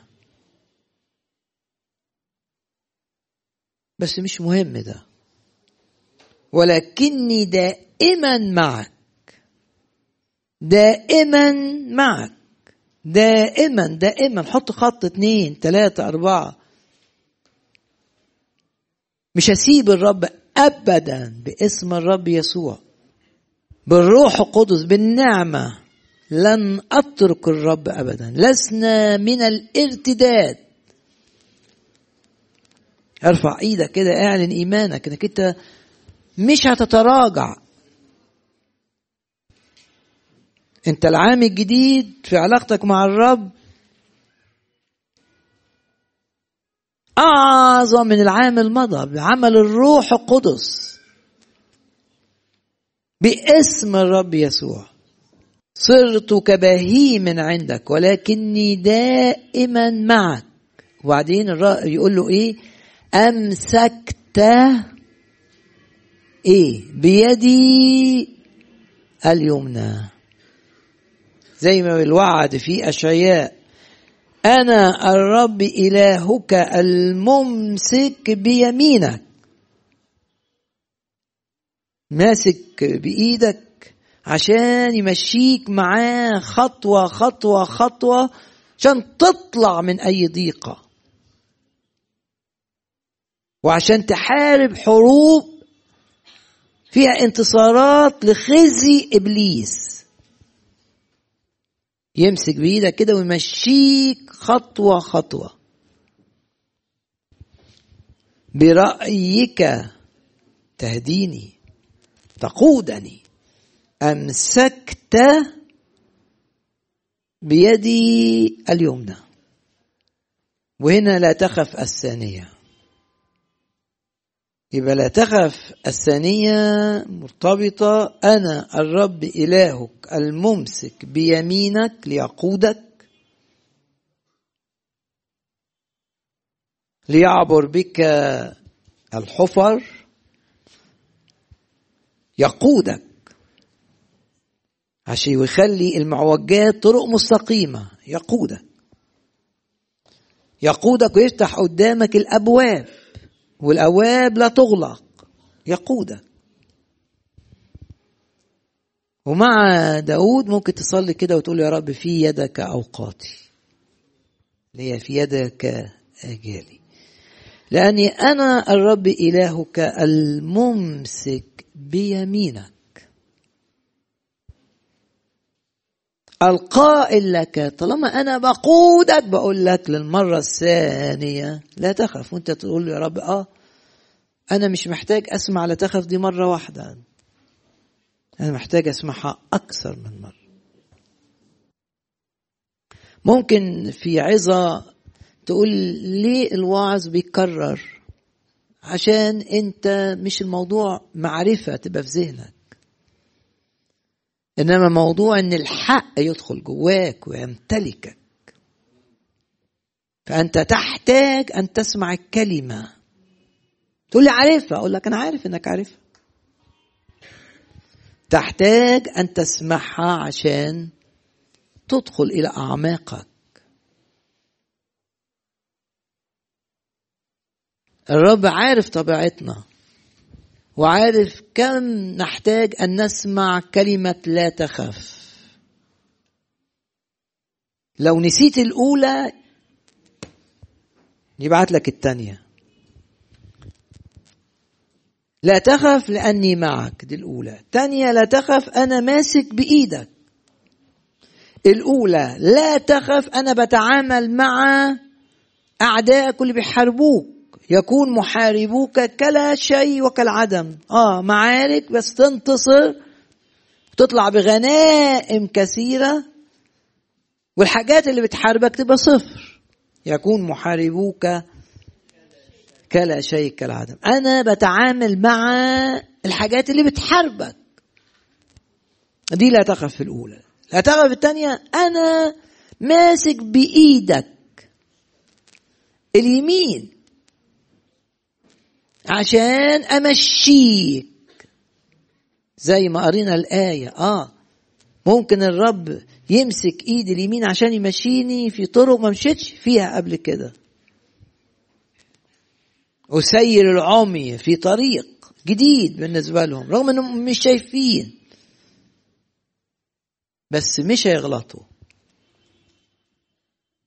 بس مش مهم ده ولكني دائما معك دائما معك دائما دائما حط خط اتنين تلاتة أربعة مش هسيب الرب أبدا باسم الرب يسوع بالروح القدس بالنعمة لن أترك الرب أبدا لسنا من الارتداد ارفع ايدك كده اعلن ايمانك انك انت مش هتتراجع انت العام الجديد في علاقتك مع الرب اعظم من العام المضى بعمل الروح القدس باسم الرب يسوع صرت كبهيم عندك ولكني دائما معك وبعدين يقول له ايه امسكت ايه بيدي اليمنى زي ما الوعد في اشعياء انا الرب الهك الممسك بيمينك ماسك بايدك عشان يمشيك معاه خطوه خطوه خطوه عشان تطلع من اي ضيقه وعشان تحارب حروب فيها انتصارات لخزي ابليس يمسك بايدك كده ويمشيك خطوه خطوه برايك تهديني تقودني امسكت بيدي اليمنى وهنا لا تخف الثانيه يبقى لا تخف الثانية مرتبطة أنا الرب إلهك الممسك بيمينك ليقودك ليعبر بك الحفر يقودك عشان يخلي المعوجات طرق مستقيمة يقودك يقودك ويفتح قدامك الأبواب والأبواب لا تغلق يقودك ومع داود ممكن تصلي كده وتقول يا رب في يدك أوقاتي لي في يدك آجالي لأني أنا الرب إلهك الممسك بيمينك القائل لك طالما أنا بقودك بقول لك للمرة الثانية لا تخف وأنت تقول يا رب آه أنا مش محتاج أسمع لا تخف دي مرة واحدة أنا محتاج أسمعها أكثر من مرة ممكن في عظة تقول ليه الوعظ بيتكرر عشان انت مش الموضوع معرفة تبقى في ذهنك انما موضوع ان الحق يدخل جواك ويمتلكك فانت تحتاج ان تسمع الكلمه تقول لي عارفها اقول لك انا عارف انك عارفها تحتاج ان تسمعها عشان تدخل الى اعماقك الرب عارف طبيعتنا وعارف كم نحتاج ان نسمع كلمه لا تخف لو نسيت الاولى يبعت لك الثانيه لا تخف لاني معك دي الاولى الثانيه لا تخف انا ماسك بايدك الاولى لا تخف انا بتعامل مع اعدائك اللي بيحاربوك يكون محاربوك كلا شيء وكالعدم اه معارك بس تنتصر تطلع بغنائم كثيرة والحاجات اللي بتحاربك تبقى صفر يكون محاربوك كلا شيء كالعدم أنا بتعامل مع الحاجات اللي بتحاربك دي لا تخف في الأولى لا تخف في الثانية أنا ماسك بإيدك اليمين عشان امشيك زي ما قرينا الايه اه ممكن الرب يمسك ايدي اليمين عشان يمشيني في طرق ما مشيتش فيها قبل كده أسير العمي في طريق جديد بالنسبة لهم رغم انهم مش شايفين بس مش هيغلطوا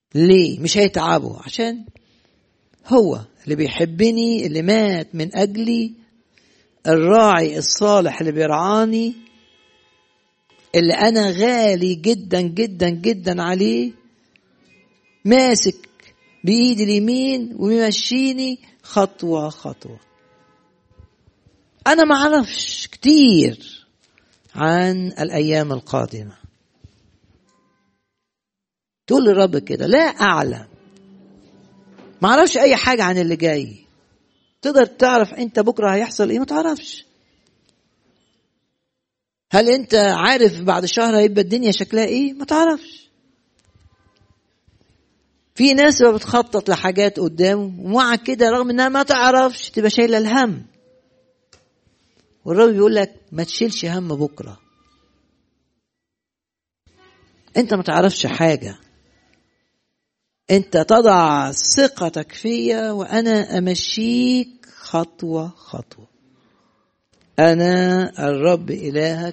ليه مش هيتعبوا عشان هو اللي بيحبني اللي مات من اجلي الراعي الصالح اللي بيرعاني اللي انا غالي جدا جدا جدا عليه ماسك بايدي اليمين وبيمشيني خطوه خطوه انا ما اعرفش كتير عن الايام القادمه تقول للرب كده لا اعلم ما اعرفش اي حاجه عن اللي جاي تقدر تعرف انت بكره هيحصل ايه ما تعرفش هل انت عارف بعد شهر هيبقى الدنيا شكلها ايه ما تعرفش في ناس بتخطط لحاجات قدامه ومع كده رغم انها ما تعرفش تبقى شايله الهم والرب بيقول لك ما تشيلش هم بكره انت ما تعرفش حاجه انت تضع ثقتك فيا وانا امشيك خطوه خطوه انا الرب الهك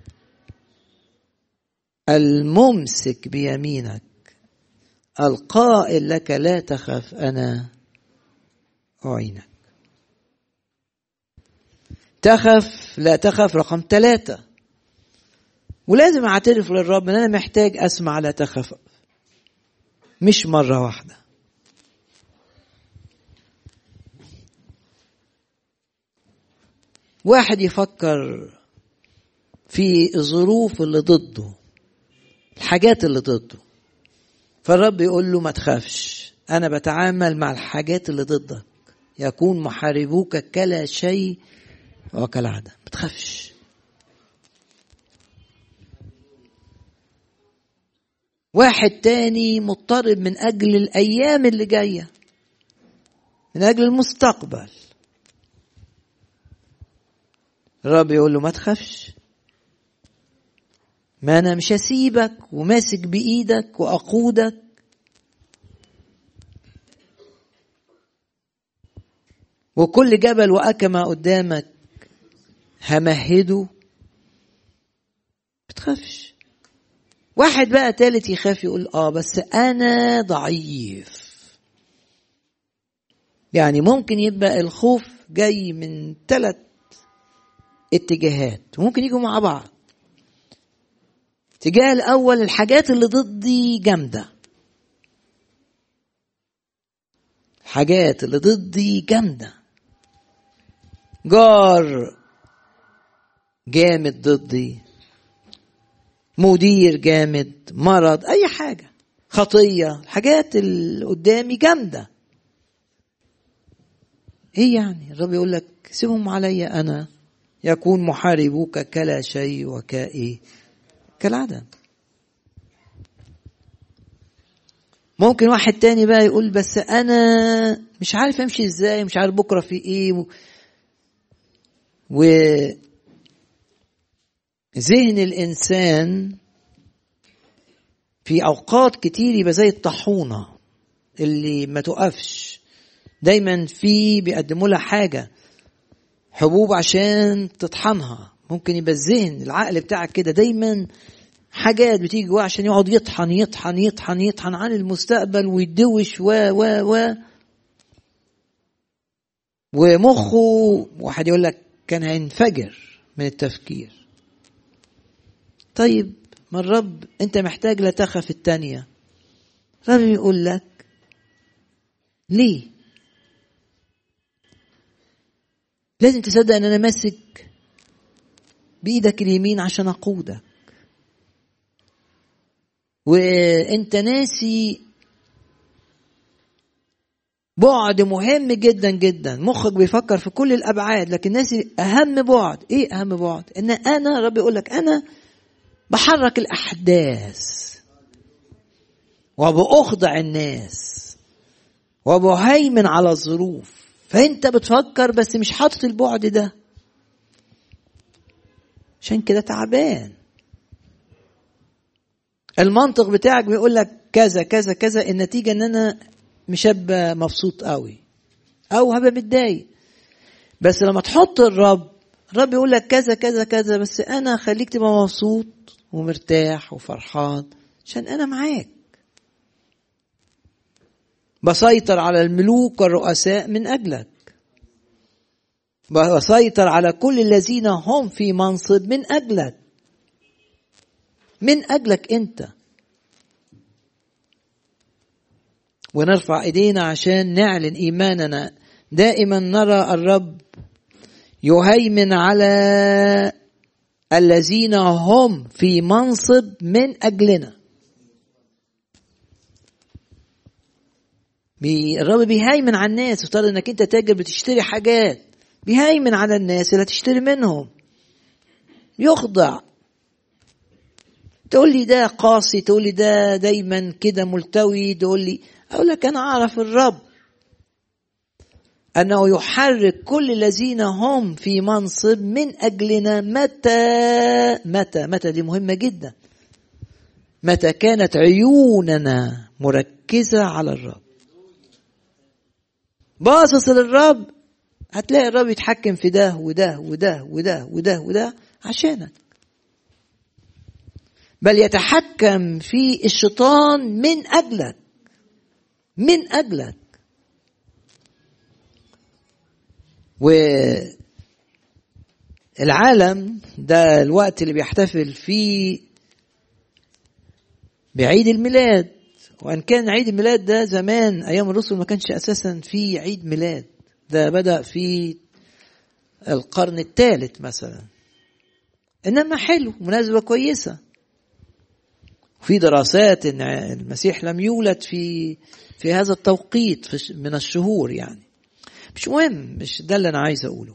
الممسك بيمينك القائل لك لا تخف انا اعينك تخف لا تخف رقم ثلاثة ولازم اعترف للرب ان انا محتاج اسمع لا تخف مش مرة واحدة واحد يفكر في الظروف اللي ضده الحاجات اللي ضده فالرب يقول له ما تخافش انا بتعامل مع الحاجات اللي ضدك يكون محاربوك كلا شيء وكالعادة ما تخافش واحد تاني مضطرب من أجل الأيام اللي جاية من أجل المستقبل الرب يقول له ما تخافش ما أنا مش هسيبك وماسك بإيدك وأقودك وكل جبل وأكمة قدامك همهده بتخافش واحد بقى تالت يخاف يقول اه بس انا ضعيف يعني ممكن يبقى الخوف جاي من ثلاث اتجاهات ممكن يجوا مع بعض الاتجاه الاول الحاجات اللي ضدي جامده الحاجات اللي ضدي جامده جار جامد ضدي مدير جامد مرض اي حاجه خطيه الحاجات اللي قدامي جامده ايه يعني الرب يقول لك سيبهم عليا انا يكون محاربوك كلا شيء وكايه كالعدم ممكن واحد تاني بقى يقول بس انا مش عارف امشي ازاي مش عارف بكره في ايه و... و... ذهن الانسان في اوقات كتير يبقى زي الطاحونه اللي ما تقفش دايما في بيقدموا لها حاجه حبوب عشان تطحنها ممكن يبقى الذهن العقل بتاعك كده دايما حاجات بتيجي جواه عشان يقعد يطحن يطحن يطحن يطحن عن المستقبل ويدوش و و و ومخه واحد يقول لك كان هينفجر من التفكير طيب ما الرب انت محتاج لا تخف التانية الرب يقول لك ليه لازم تصدق ان انا ماسك بايدك اليمين عشان اقودك وانت ناسي بعد مهم جدا جدا مخك بيفكر في كل الابعاد لكن ناسي اهم بعد ايه اهم بعد ان انا رب يقول لك انا بحرك الاحداث وبأخضع الناس وبهيمن على الظروف فانت بتفكر بس مش حاطط البعد ده عشان كده تعبان المنطق بتاعك بيقول لك كذا كذا كذا النتيجه ان انا مش هبقى مبسوط قوي او هبقى متضايق بس لما تحط الرب الرب يقول لك كذا كذا كذا بس انا خليك تبقى مبسوط ومرتاح وفرحان عشان انا معاك بسيطر على الملوك والرؤساء من أجلك بسيطر على كل الذين هم في منصب من أجلك من أجلك أنت ونرفع ايدينا عشان نعلن ايماننا دائما نرى الرب يهيمن على الذين هم في منصب من اجلنا الرب بيهيمن على الناس افترض انك انت تاجر بتشتري حاجات بيهيمن على الناس اللي هتشتري منهم يخضع تقول لي ده قاسي تقول لي ده دايما كده ملتوي تقول لي اقول لك انا اعرف الرب انه يحرك كل الذين هم في منصب من اجلنا متى متى متى دي مهمه جدا متى كانت عيوننا مركزه على الرب باصص للرب هتلاقي الرب يتحكم في ده وده وده وده وده وده عشانك بل يتحكم في الشيطان من اجلك من اجلك والعالم ده الوقت اللي بيحتفل فيه بعيد الميلاد وان كان عيد الميلاد ده زمان ايام الرسل ما كانش اساسا في عيد ميلاد ده بدا في القرن الثالث مثلا انما حلو مناسبه كويسه في دراسات ان المسيح لم يولد في في هذا التوقيت في من الشهور يعني مش مهم مش ده اللي انا عايز اقوله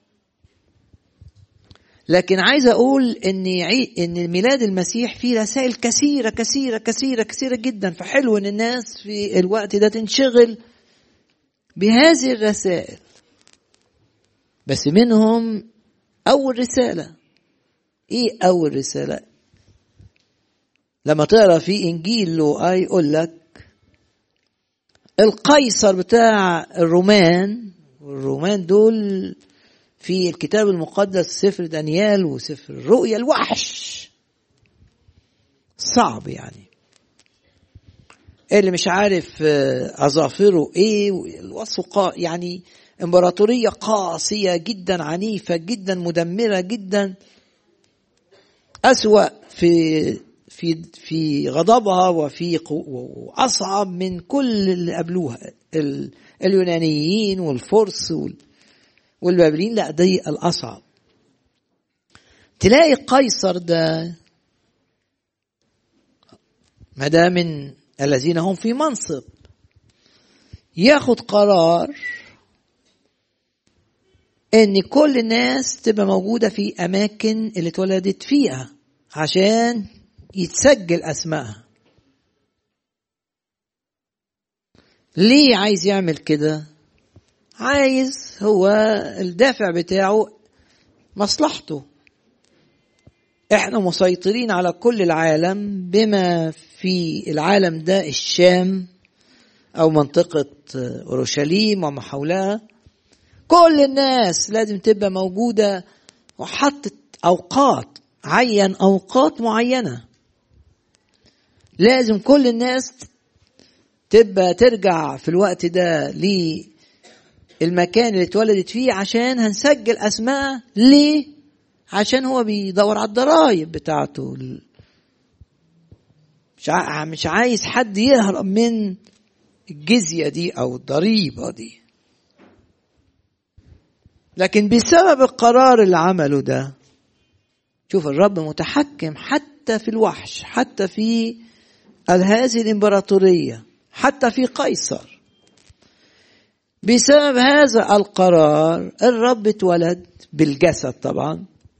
لكن عايز اقول ان ان ميلاد المسيح فيه رسائل كثيره كثيره كثيره كثيره جدا فحلو ان الناس في الوقت ده تنشغل بهذه الرسائل بس منهم اول رساله ايه اول رساله لما تقرا في انجيل لوقا يقول لك القيصر بتاع الرومان والرومان دول في الكتاب المقدس سفر دانيال وسفر الرؤيا الوحش صعب يعني اللي مش عارف اظافره ايه الوصف يعني امبراطوريه قاسيه جدا عنيفه جدا مدمره جدا اسوا في في في غضبها وفي واصعب من كل اللي قبلوها اليونانيين والفرس والبابليين لا دي الاصعب تلاقي قيصر ده ما ده من الذين هم في منصب ياخد قرار ان كل الناس تبقى موجوده في اماكن اللي اتولدت فيها عشان يتسجل اسمائها ليه عايز يعمل كده عايز هو الدافع بتاعه مصلحته احنا مسيطرين على كل العالم بما في العالم ده الشام او منطقة اورشليم وما حولها كل الناس لازم تبقى موجودة وحطت اوقات عين اوقات معينه لازم كل الناس تبقى ترجع في الوقت ده للمكان اللي اتولدت فيه عشان هنسجل اسماء ليه عشان هو بيدور على الضرايب بتاعته مش مش عايز حد يهرب من الجزية دي أو الضريبة دي لكن بسبب القرار اللي عمله ده شوف الرب متحكم حتى في الوحش حتى في هذه الإمبراطورية حتى في قيصر بسبب هذا القرار الرب اتولد بالجسد طبعا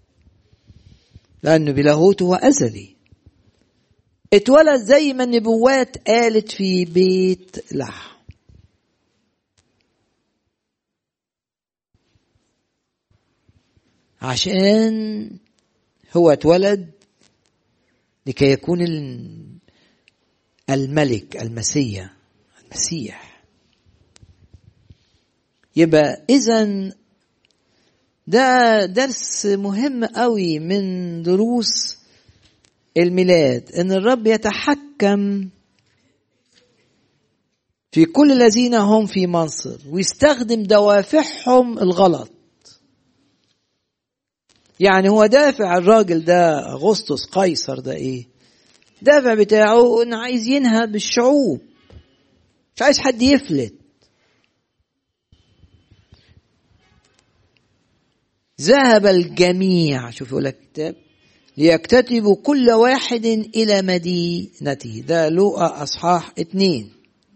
لأنه بلاهوته هو أزلي اتولد زي ما النبوات قالت في بيت لحم عشان هو اتولد لكي يكون الملك المسيح المسيح يبقى اذا ده درس مهم قوي من دروس الميلاد ان الرب يتحكم في كل الذين هم في منصب ويستخدم دوافعهم الغلط يعني هو دافع الراجل ده اغسطس قيصر ده ايه دافع بتاعه انه عايز ينهب الشعوب مش عايز حد يفلت ذهب الجميع شوف يقول لك الكتاب ليكتتبوا كل واحد إلى مدينته ده لوقا أصحاح اتنين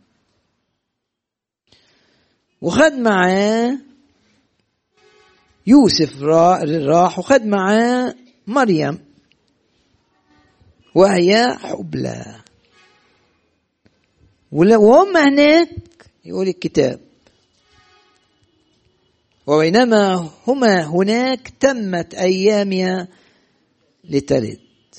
وخد معاه يوسف راح وخد معاه مريم وهي حبلى وهم هناك يقول الكتاب وبينما هما هناك تمت أيامها لتلد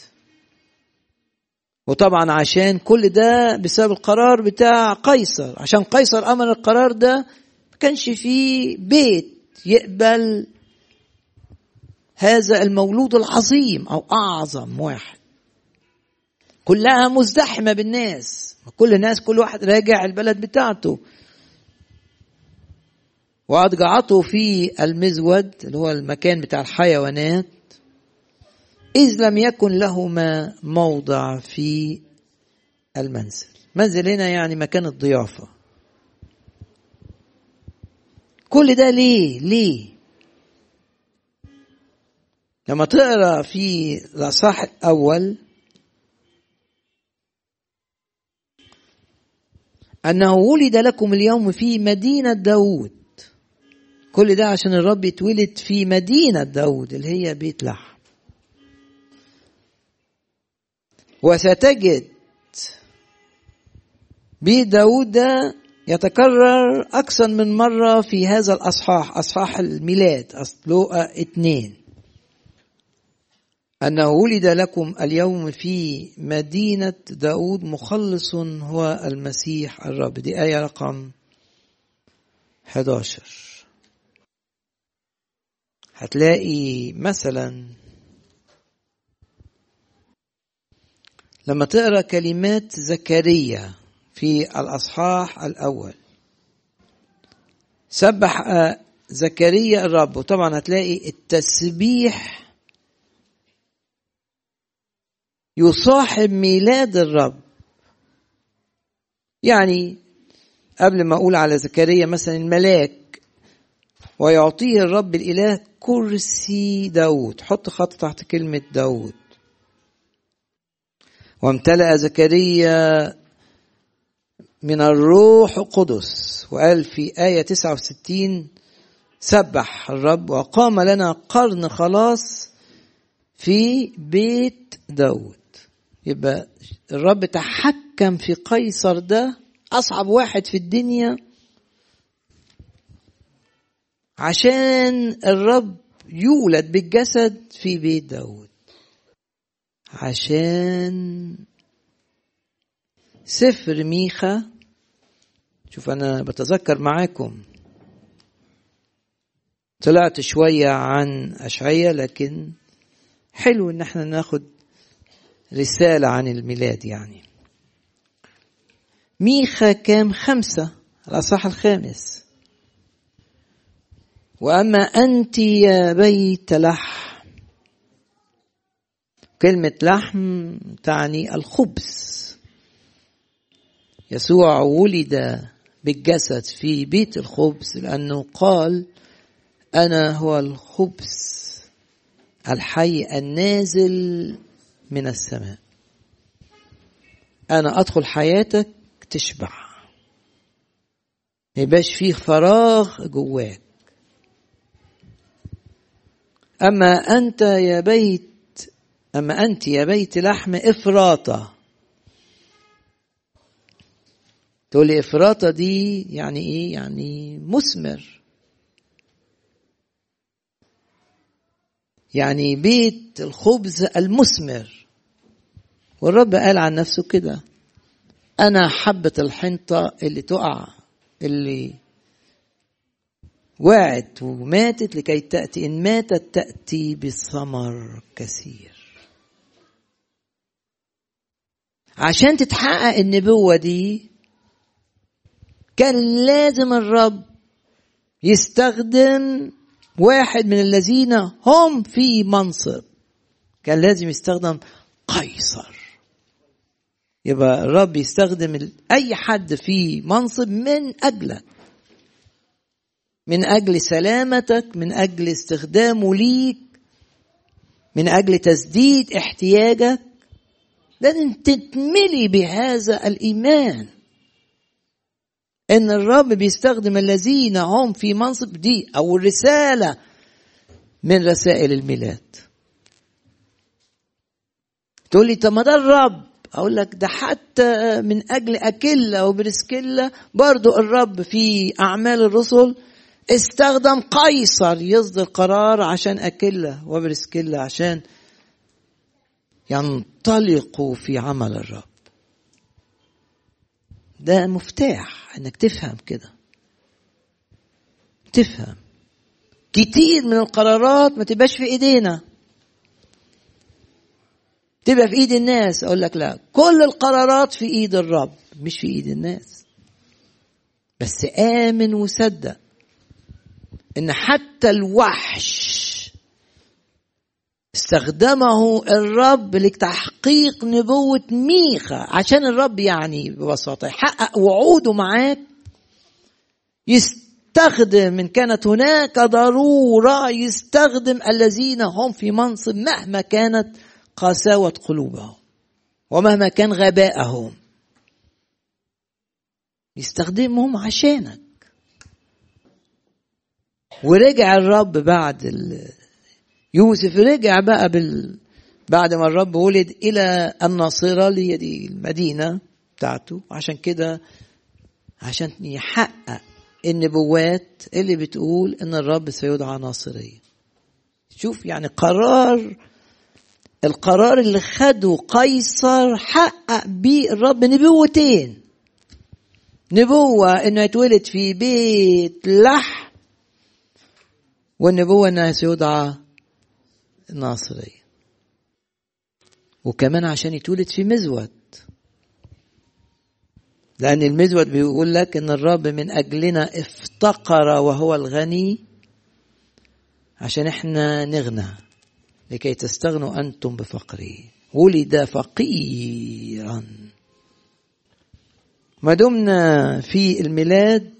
وطبعا عشان كل ده بسبب القرار بتاع قيصر عشان قيصر أمر القرار ده ما كانش فيه بيت يقبل هذا المولود العظيم أو أعظم واحد كلها مزدحمة بالناس كل الناس كل واحد راجع البلد بتاعته وأضجعته في المزود اللي هو المكان بتاع الحيوانات إذ لم يكن لهما موضع في المنزل منزل هنا يعني مكان الضيافة كل ده ليه ليه لما تقرا في الاصحاح الاول انه ولد لكم اليوم في مدينه داود كل ده عشان الرب يتولد في مدينه داود اللي هي بيت لحم وستجد بيت داود ده يتكرر أكثر من مرة في هذا الأصحاح أصحاح الميلاد لوقا اتنين أنه ولد لكم اليوم في مدينة داود مخلص هو المسيح الرب دي آية رقم 11 هتلاقي مثلا لما تقرا كلمات زكريا في الاصحاح الاول سبح زكريا الرب وطبعا هتلاقي التسبيح يصاحب ميلاد الرب يعني قبل ما اقول على زكريا مثلا الملاك ويعطيه الرب الاله كرسي داود حط خط تحت كلمه داود وامتلأ زكريا من الروح القدس وقال في آية 69 سبح الرب وقام لنا قرن خلاص في بيت داود يبقى الرب تحكم في قيصر ده أصعب واحد في الدنيا عشان الرب يولد بالجسد في بيت داود عشان سفر ميخا شوف انا بتذكر معاكم طلعت شوية عن أشعية لكن حلو إن احنا ناخد رسالة عن الميلاد يعني ميخا كام خمسة الأصح الخامس وأما أنت يا بيت لحم كلمة لحم تعني الخبز يسوع ولد بالجسد في بيت الخبز لأنه قال أنا هو الخبز الحي النازل من السماء أنا أدخل حياتك تشبع ما يبقاش فيه فراغ جواك أما أنت يا بيت أما أنت يا بيت لحم إفراطة تقول لي إفراطة دي يعني إيه؟ يعني مثمر يعني بيت الخبز المثمر والرب قال عن نفسه كده أنا حبة الحنطة اللي تقع اللي وقعت وماتت لكي تأتي إن ماتت تأتي بثمر كثير عشان تتحقق النبوة دي كان لازم الرب يستخدم واحد من الذين هم في منصب كان لازم يستخدم قيصر يبقى الرب يستخدم اي حد في منصب من اجلك من اجل سلامتك من اجل استخدامه ليك من اجل تسديد احتياجك لازم تتملي بهذا الايمان ان الرب بيستخدم الذين هم في منصب دي او الرساله من رسائل الميلاد تقول لي طب ما ده الرب اقول لك ده حتى من اجل اكيلا وبرسكيلا برضو الرب في اعمال الرسل استخدم قيصر يصدر قرار عشان اكيلا وبرسكيلا عشان ينطلقوا في عمل الرب ده مفتاح انك تفهم كده تفهم كتير من القرارات ما تبقاش في ايدينا تبقى في ايد الناس اقول لك لا كل القرارات في ايد الرب مش في ايد الناس بس امن وصدق ان حتى الوحش استخدمه الرب لتحقيق نبوة ميخا عشان الرب يعني ببساطة يحقق وعوده معاك يستخدم إن كانت هناك ضرورة يستخدم الذين هم في منصب مهما كانت قساوة قلوبهم ومهما كان غباءهم يستخدمهم عشانك ورجع الرب بعد يوسف رجع بقى بال بعد ما الرب ولد الى الناصره اللي هي دي المدينه بتاعته عشان كده عشان يحقق النبوات اللي بتقول ان الرب سيدعى ناصريا شوف يعني قرار القرار اللي خده قيصر حقق بيه الرب نبوتين نبوة انه يتولد في بيت لحم والنبوة انه سيدعى ناصرية وكمان عشان يتولد في مزود لأن المزود بيقول لك إن الرب من أجلنا افتقر وهو الغني عشان إحنا نغنى لكي تستغنوا أنتم بفقره ولد فقيرا ما دمنا في الميلاد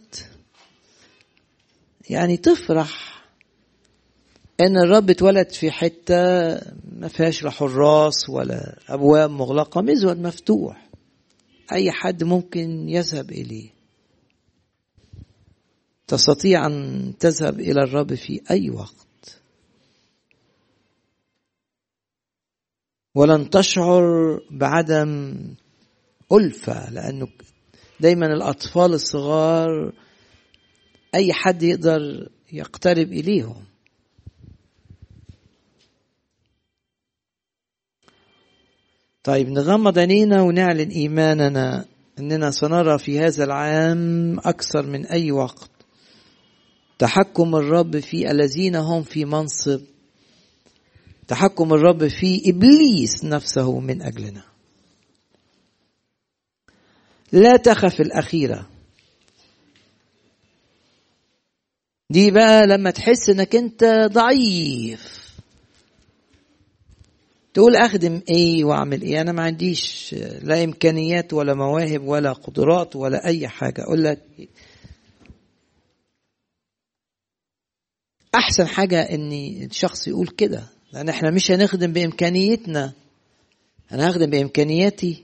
يعني تفرح ان الرب اتولد في حته ما فيهاش لا حراس ولا ابواب مغلقه مزود مفتوح اي حد ممكن يذهب اليه تستطيع ان تذهب الى الرب في اي وقت ولن تشعر بعدم ألفة لأنه دايما الأطفال الصغار أي حد يقدر يقترب إليهم طيب نغمض عينينا ونعلن ايماننا اننا سنرى في هذا العام اكثر من اي وقت تحكم الرب في الذين هم في منصب تحكم الرب في ابليس نفسه من اجلنا لا تخف الاخيره دي بقى لما تحس انك انت ضعيف تقول اخدم ايه واعمل ايه انا ما عنديش لا امكانيات ولا مواهب ولا قدرات ولا اي حاجه اقول لك احسن حاجه ان الشخص يقول كده لان احنا مش هنخدم بامكانيتنا انا هخدم بامكانياتي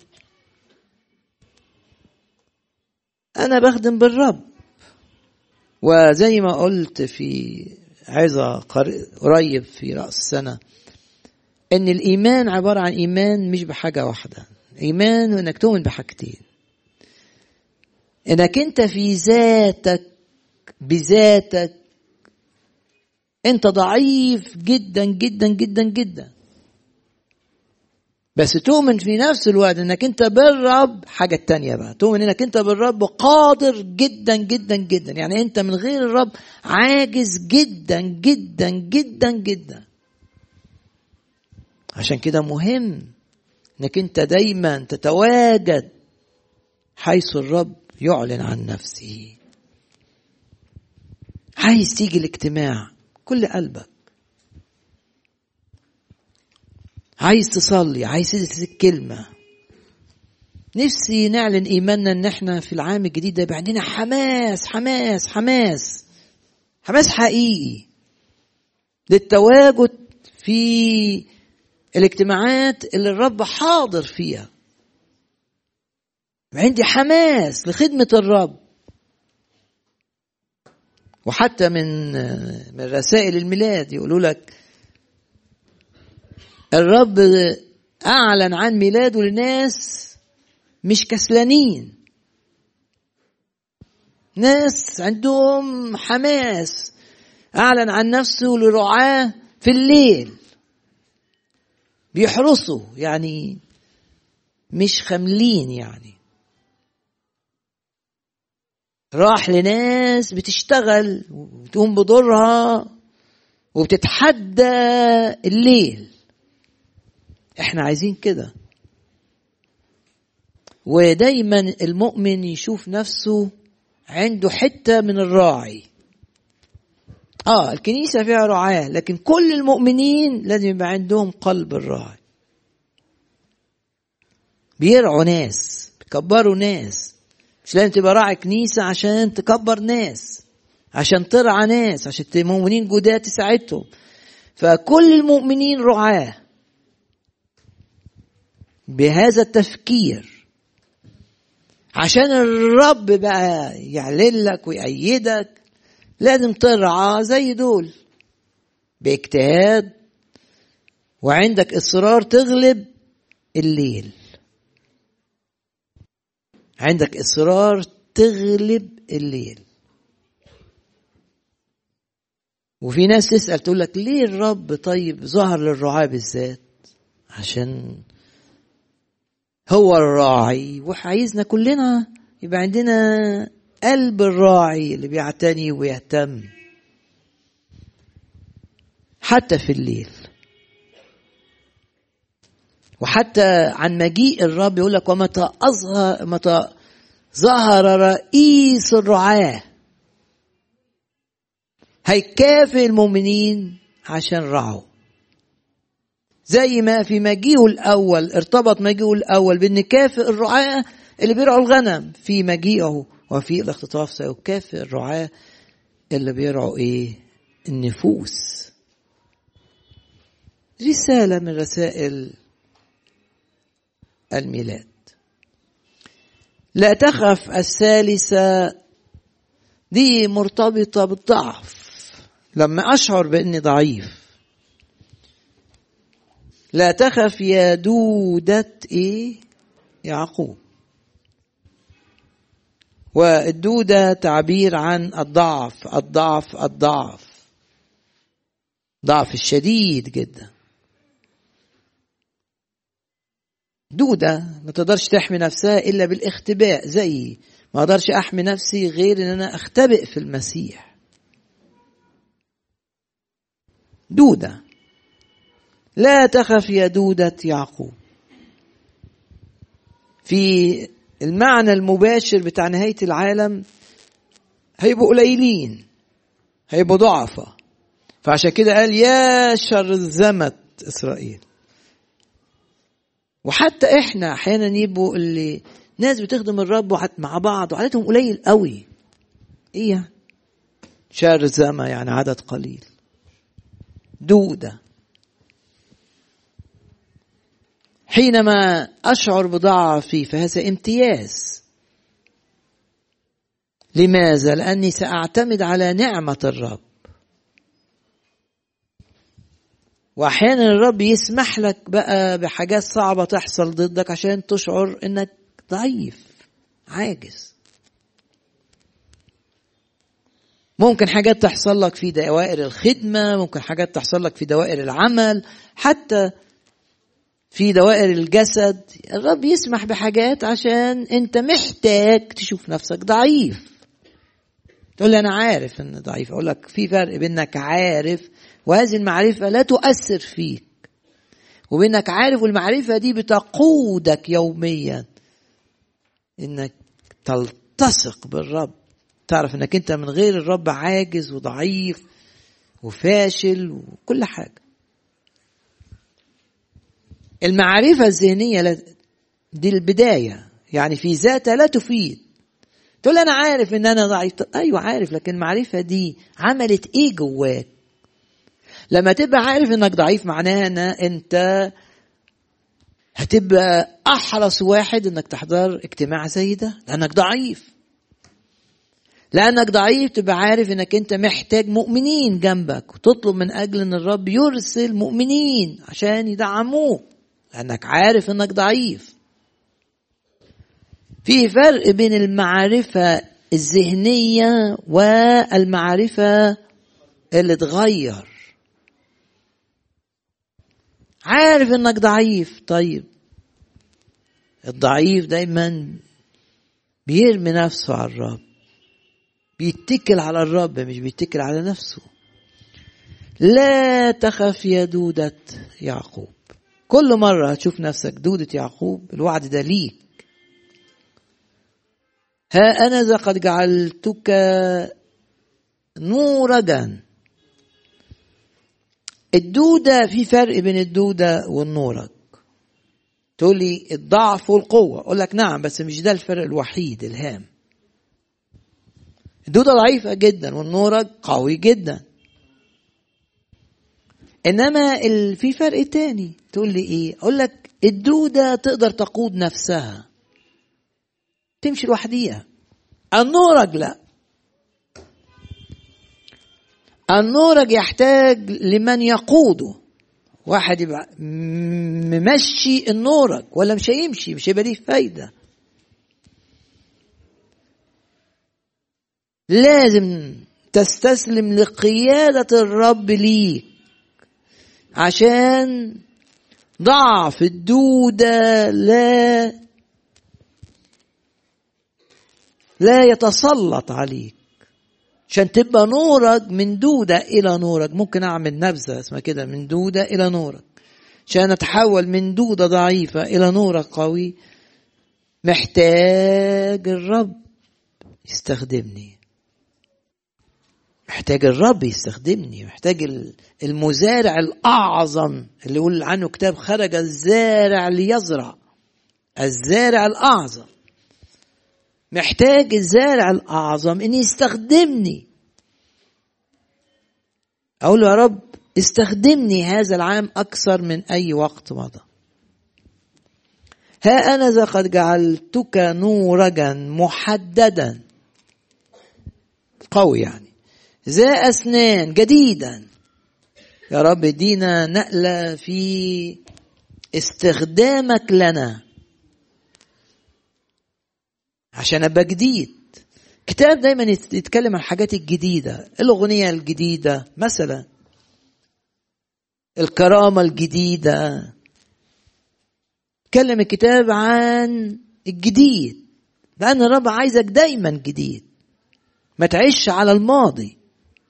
انا بخدم بالرب وزي ما قلت في عظة قريب في رأس السنة ان الايمان عباره عن ايمان مش بحاجه واحده ايمان انك تؤمن بحاجتين انك انت في ذاتك بذاتك انت ضعيف جدا جدا جدا جدا بس تؤمن في نفس الوقت انك انت بالرب حاجة تانية بقى تؤمن انك انت بالرب قادر جدا جدا جدا يعني انت من غير الرب عاجز جدا جدا جدا جدا عشان كده مهم انك انت دايما تتواجد حيث الرب يعلن عن نفسه عايز تيجي الاجتماع كل قلبك عايز تصلي عايز تدرس الكلمة نفسي نعلن إيماننا إن إحنا في العام الجديد ده يبقى عندنا حماس حماس حماس حماس حقيقي للتواجد في الاجتماعات اللي الرب حاضر فيها عندي حماس لخدمة الرب وحتى من من رسائل الميلاد يقولوا لك الرب أعلن عن ميلاده لناس مش كسلانين ناس عندهم حماس أعلن عن نفسه لرعاه في الليل بيحرسوا يعني مش خاملين يعني راح لناس بتشتغل وبتقوم بدورها وبتتحدى الليل احنا عايزين كده ودايما المؤمن يشوف نفسه عنده حته من الراعي اه الكنيسه فيها رعاه لكن كل المؤمنين لازم يبقى عندهم قلب الراعي بيرعوا ناس بيكبروا ناس مش لازم تبقى راعي كنيسه عشان تكبر ناس عشان ترعى ناس عشان المؤمنين جداد تساعدهم فكل المؤمنين رعاه بهذا التفكير عشان الرب بقى يعلن لك ويأيدك لازم ترعى زي دول باجتهاد وعندك اصرار تغلب الليل عندك اصرار تغلب الليل وفي ناس تسأل تقول لك ليه الرب طيب ظهر للرعاة بالذات عشان هو الراعي وعايزنا كلنا يبقى عندنا قلب الراعي اللي بيعتني ويهتم حتى في الليل وحتى عن مجيء الرب يقول لك ومتى أظهر متى ظهر رئيس الرعاة هيكافئ المؤمنين عشان رعوا زي ما في مجيئه الأول ارتبط مجيئه الأول بأن كافئ الرعاة اللي بيرعوا الغنم في مجيئه وفي الاختطاف سيكافئ الرعاة اللي بيرعوا ايه النفوس رسالة من رسائل الميلاد لا تخف الثالثة دي مرتبطة بالضعف لما أشعر بأني ضعيف لا تخف يا دودة إيه يعقوب والدودة تعبير عن الضعف الضعف الضعف ضعف الشديد جدا دودة ما تقدرش تحمي نفسها إلا بالاختباء زي ما أقدرش أحمي نفسي غير إن أنا أختبئ في المسيح دودة لا تخف يا دودة يعقوب في المعنى المباشر بتاع نهاية العالم هيبقوا قليلين هيبقوا ضعفة فعشان كده قال يا شرذمة إسرائيل وحتى احنا احيانا يبقوا اللي ناس بتخدم الرب مع بعض وعددهم قليل قوي ايه يعني شرذمة يعني عدد قليل دودة حينما أشعر بضعفي فهذا امتياز لماذا؟ لأني سأعتمد على نعمة الرب وأحيانا الرب يسمح لك بقى بحاجات صعبة تحصل ضدك عشان تشعر إنك ضعيف عاجز ممكن حاجات تحصل لك في دوائر الخدمة ممكن حاجات تحصل لك في دوائر العمل حتى في دوائر الجسد الرب يسمح بحاجات عشان انت محتاج تشوف نفسك ضعيف تقول لي انا عارف ان ضعيف اقول لك في فرق بينك عارف وهذه المعرفه لا تؤثر فيك وبينك عارف والمعرفه دي بتقودك يوميا انك تثق بالرب تعرف انك انت من غير الرب عاجز وضعيف وفاشل وكل حاجه المعرفه الذهنيه دي البدايه يعني في ذاتها لا تفيد تقول انا عارف ان انا ضعيف ايوه عارف لكن المعرفه دي عملت ايه جواك لما تبقى عارف انك ضعيف معناها ان انت هتبقى احرص واحد انك تحضر اجتماع زي ده لانك ضعيف لانك ضعيف تبقى عارف انك انت محتاج مؤمنين جنبك وتطلب من اجل ان الرب يرسل مؤمنين عشان يدعموك لانك عارف انك ضعيف في فرق بين المعرفه الذهنيه والمعرفه اللي تغير عارف انك ضعيف طيب الضعيف دايما بيرمي نفسه على الرب بيتكل على الرب مش بيتكل على نفسه لا تخف يا دودة يعقوب كل مرة هتشوف نفسك دودة يعقوب الوعد ده ليك ها أنا ذا قد جعلتك نورا الدودة في فرق بين الدودة والنورج تقول لي الضعف والقوة أقول لك نعم بس مش ده الفرق الوحيد الهام الدودة ضعيفة جدا والنورج قوي جدا إنما في فرق تاني تقول لي إيه أقول لك الدودة تقدر تقود نفسها تمشي لوحديها النورج لا النورج يحتاج لمن يقوده واحد يبقى ممشي النورج ولا مش هيمشي مش هيبقى ليه فايده لازم تستسلم لقيادة الرب ليك عشان ضعف الدودة لا لا يتسلط عليك عشان تبقى نورك من دودة إلى نورك ممكن أعمل نبذة اسمها كده من دودة إلى نورك عشان أتحول من دودة ضعيفة إلى نورك قوي محتاج الرب يستخدمني محتاج الرب يستخدمني محتاج المزارع الأعظم اللي يقول عنه كتاب خرج الزارع ليزرع الزارع الأعظم محتاج الزارع الأعظم إن يستخدمني أقول له يا رب استخدمني هذا العام أكثر من أي وقت مضى ها أنا ذا قد جعلتك نورجا محددا قوي يعني ذا أسنان جديدا يا رب ادينا نقلة في استخدامك لنا عشان ابقى جديد كتاب دايما يتكلم عن الحاجات الجديدة الأغنية الجديدة مثلا الكرامة الجديدة تكلم الكتاب عن الجديد لأن الرب عايزك دايما جديد ما تعيش على الماضي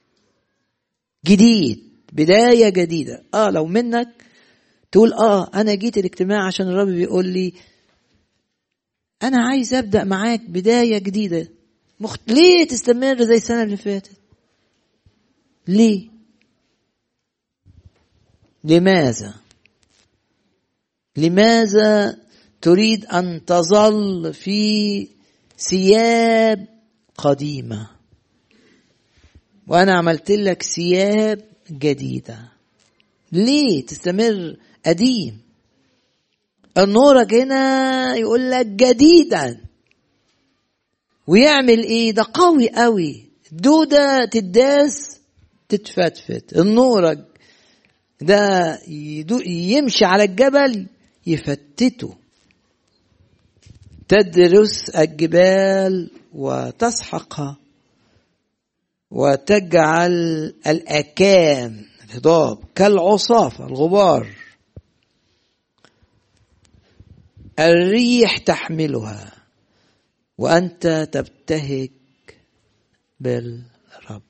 جديد بداية جديدة اه لو منك تقول اه انا جيت الاجتماع عشان الرب بيقول لي انا عايز ابدا معاك بدايه جديده مخت... ليه تستمر زي السنه اللي فاتت ليه لماذا لماذا تريد ان تظل في ثياب قديمه وانا عملت لك ثياب جديده ليه تستمر قديم النورك هنا يقول لك جديدا ويعمل ايه ده قوي قوي دودة تداس تتفتفت النورك ده يمشي على الجبل يفتته تدرس الجبال وتسحقها وتجعل الأكام الهضاب كالعصافة الغبار الريح تحملها وأنت تبتهج بالرب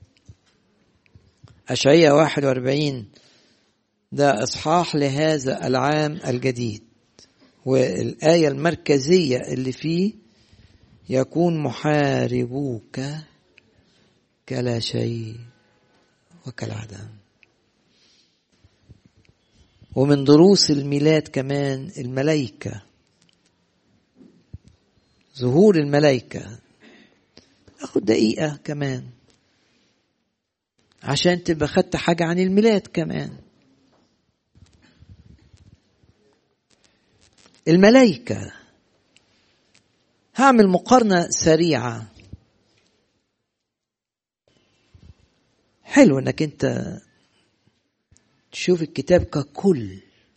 أشعية 41 ده إصحاح لهذا العام الجديد والآية المركزية اللي فيه يكون محاربوك كلا شيء وكالعدم ومن دروس الميلاد كمان الملائكة ظهور الملائكة أخد دقيقة كمان عشان تبقى خدت حاجة عن الميلاد كمان الملائكة هعمل مقارنة سريعة حلو انك انت تشوف الكتاب ككل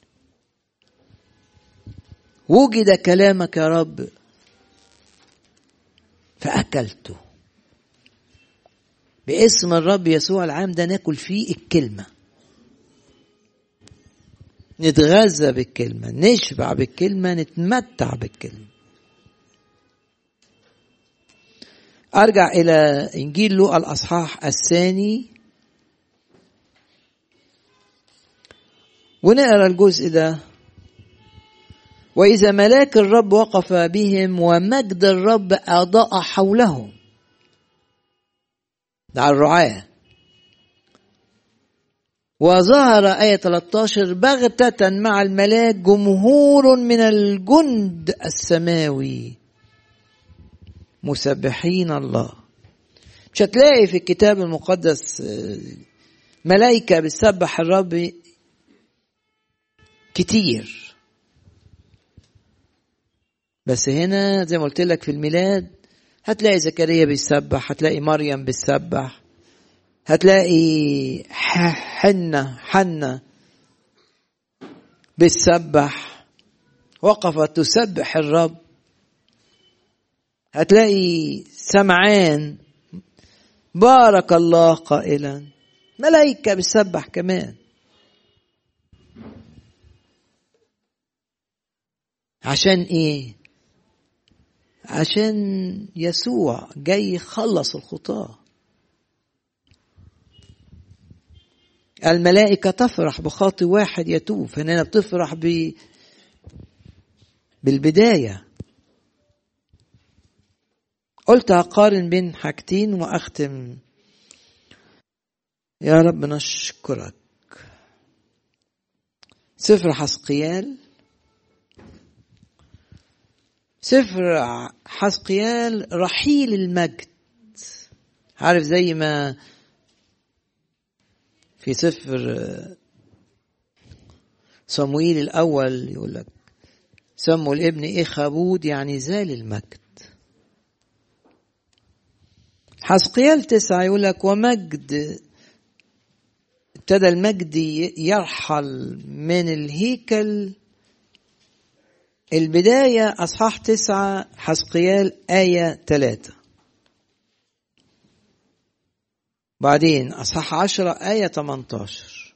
وجد كلامك يا رب فأكلته باسم الرب يسوع العام ده ناكل فيه الكلمة نتغذى بالكلمة نشبع بالكلمة نتمتع بالكلمة أرجع إلى إنجيل لوقا الأصحاح الثاني ونقرا الجزء ده وإذا ملاك الرب وقف بهم ومجد الرب أضاء حولهم ده على الرعاة وظهر آية 13 بغتة مع الملاك جمهور من الجند السماوي مسبحين الله مش هتلاقي في الكتاب المقدس ملائكة بتسبح الرب كتير بس هنا زي ما قلت لك في الميلاد هتلاقي زكريا بيسبح هتلاقي مريم بتسبح هتلاقي حنة حنة بتسبح وقفت تسبح الرب هتلاقي سمعان بارك الله قائلا ملائكة بتسبح كمان عشان ايه عشان يسوع جاي يخلص الخطاه الملائكة تفرح بخاطي واحد يتوب هنا بتفرح ب... بالبداية قلت هقارن بين حاجتين وأختم يا رب نشكرك سفر حسقيال سفر حسقيال رحيل المجد عارف زي ما في سفر صمويل الأول يقول لك سموا الابن إيه خابود يعني زال المجد حسقيال تسعة يقول لك ومجد ابتدى المجد يرحل من الهيكل البداية أصحاح تسعة حسقيال آية ثلاثة بعدين أصحاح عشرة آية 18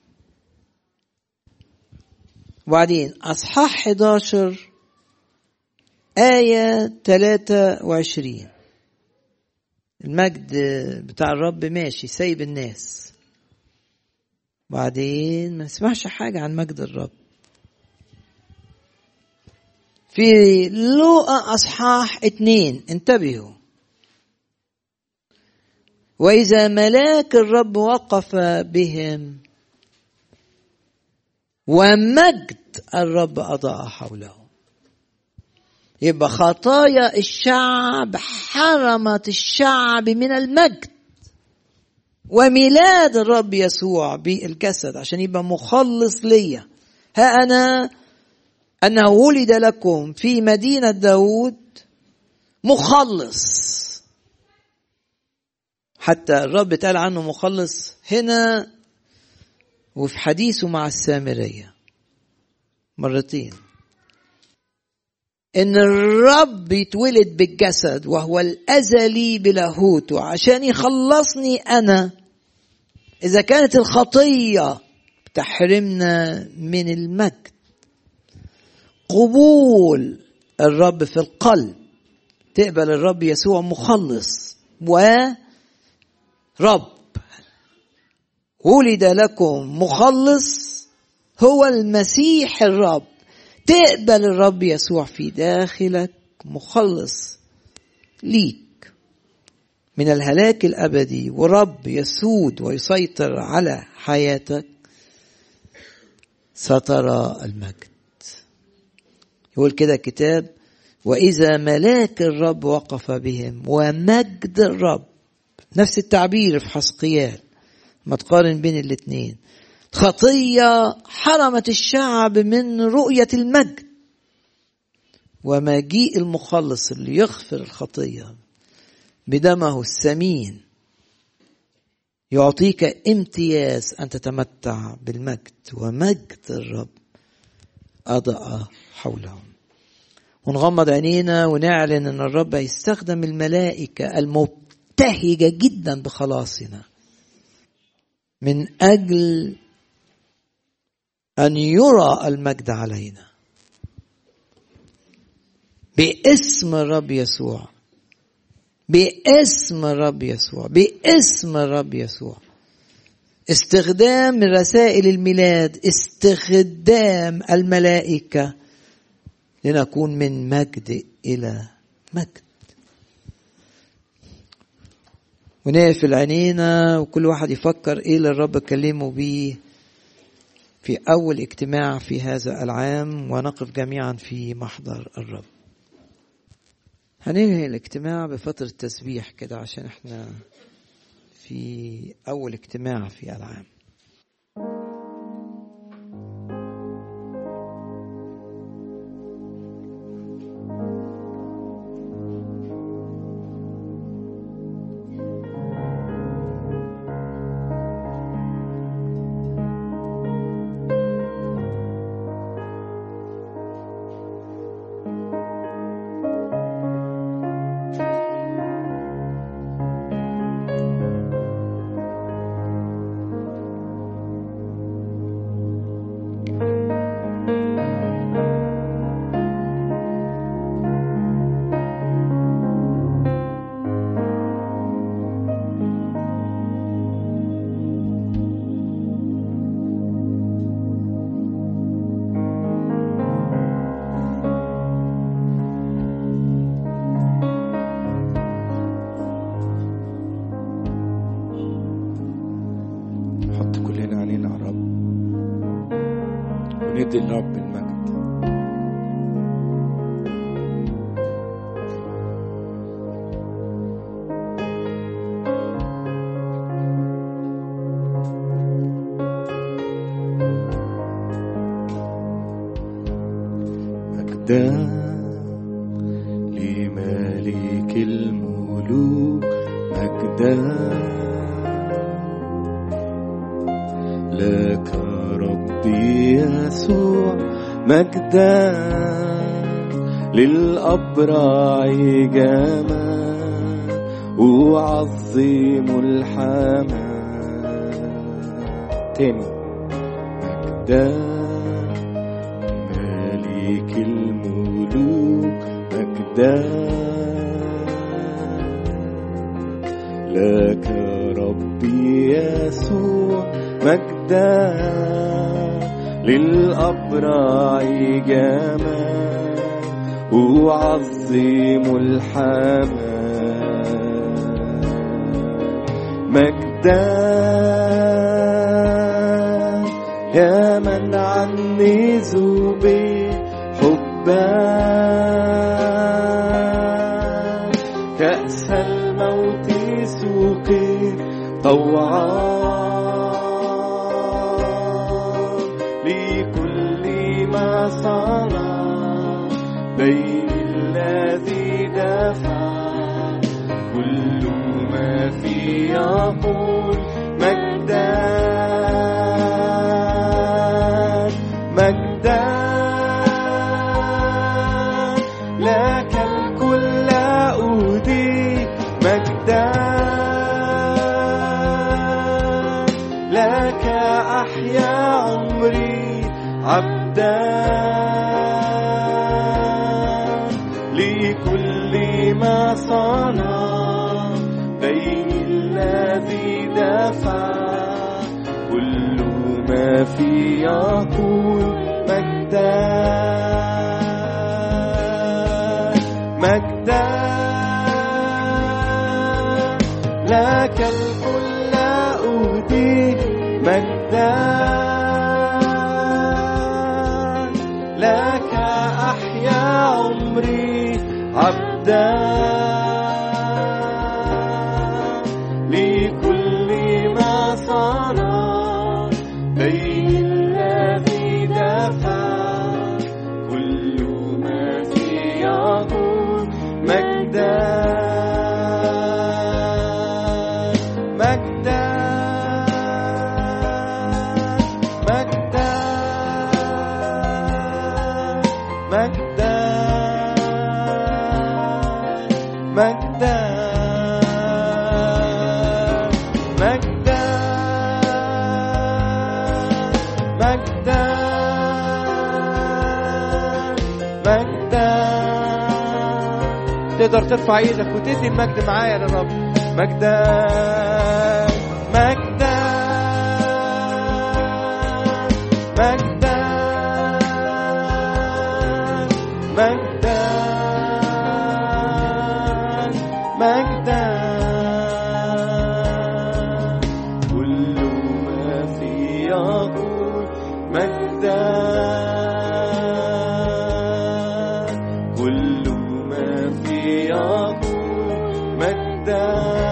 وبعدين أصحاح 11 آية 23 المجد بتاع الرب ماشي سايب الناس بعدين ما نسمعش حاجة عن مجد الرب في لوقا أصحاح اتنين انتبهوا وإذا ملاك الرب وقف بهم ومجد الرب أضاء حولهم يبقى خطايا الشعب حرمت الشعب من المجد وميلاد الرب يسوع بالجسد عشان يبقى مخلص ليا ها أنا أنه ولد لكم في مدينة داود مخلص حتى الرب قال عنه مخلص هنا وفي حديثه مع السامرية مرتين ان الرب يتولد بالجسد وهو الازلي بلاهوته عشان يخلصني انا اذا كانت الخطيه تحرمنا من المجد قبول الرب في القلب تقبل الرب يسوع مخلص ورب ولد لكم مخلص هو المسيح الرب تقبل الرب يسوع في داخلك مخلص ليك من الهلاك الابدي ورب يسود ويسيطر على حياتك سترى المجد يقول كده كتاب واذا ملاك الرب وقف بهم ومجد الرب نفس التعبير في حسقيال ما تقارن بين الاثنين خطيه حرمت الشعب من رؤيه المجد ومجيء المخلص اللي يغفر الخطيه بدمه الثمين يعطيك امتياز ان تتمتع بالمجد ومجد الرب اضاء حولهم ونغمض عينينا ونعلن ان الرب يستخدم الملائكه المبتهجه جدا بخلاصنا من اجل ان يرى المجد علينا باسم الرب يسوع باسم الرب يسوع باسم الرب يسوع استخدام من رسائل الميلاد استخدام الملائكه لنكون من مجد الى مجد ونقفل عينينا وكل واحد يفكر ايه اللي الرب كلمه بيه في اول اجتماع في هذا العام ونقف جميعا في محضر الرب هننهي الاجتماع بفترة تسبيح كده عشان احنا في أول اجتماع في العام نحط كلنا عينينا على الرب وندي للرب المجد مجدا لملك الملوك مجدا لك ربي يسوع مجدا للأبرع جمال أعظم الحمام تاني مجدا ملك الملوك مجدا لك ربي يسوع مجدا للأبرع جمال أعظم الحمام مجدا يا من عني ذوبي حبا كأس الموت سوقي طوعا لكل ما صنع بين الذي دفع كل ما في يقول مجدا مجدا لك الكل أودي مجدا لك أحيا عمري عبدا لكل ما صنع بين الذي دفع كل ما في يقول مجدا مجدا لك الكل أهدي مجدا لك أحيا عمري عبدا لكل ما صنع بين الذي دفع كل ما في يقول مجدا مجدا مجدا مجدا مجدا مجدا مجدا مجدا تقدر ترفع ايدك وتدي المجد معايا للرب مجدا مجدا مجدا مجدا مجدا كل ما في يقول مجدا كل ما في يقول مجدا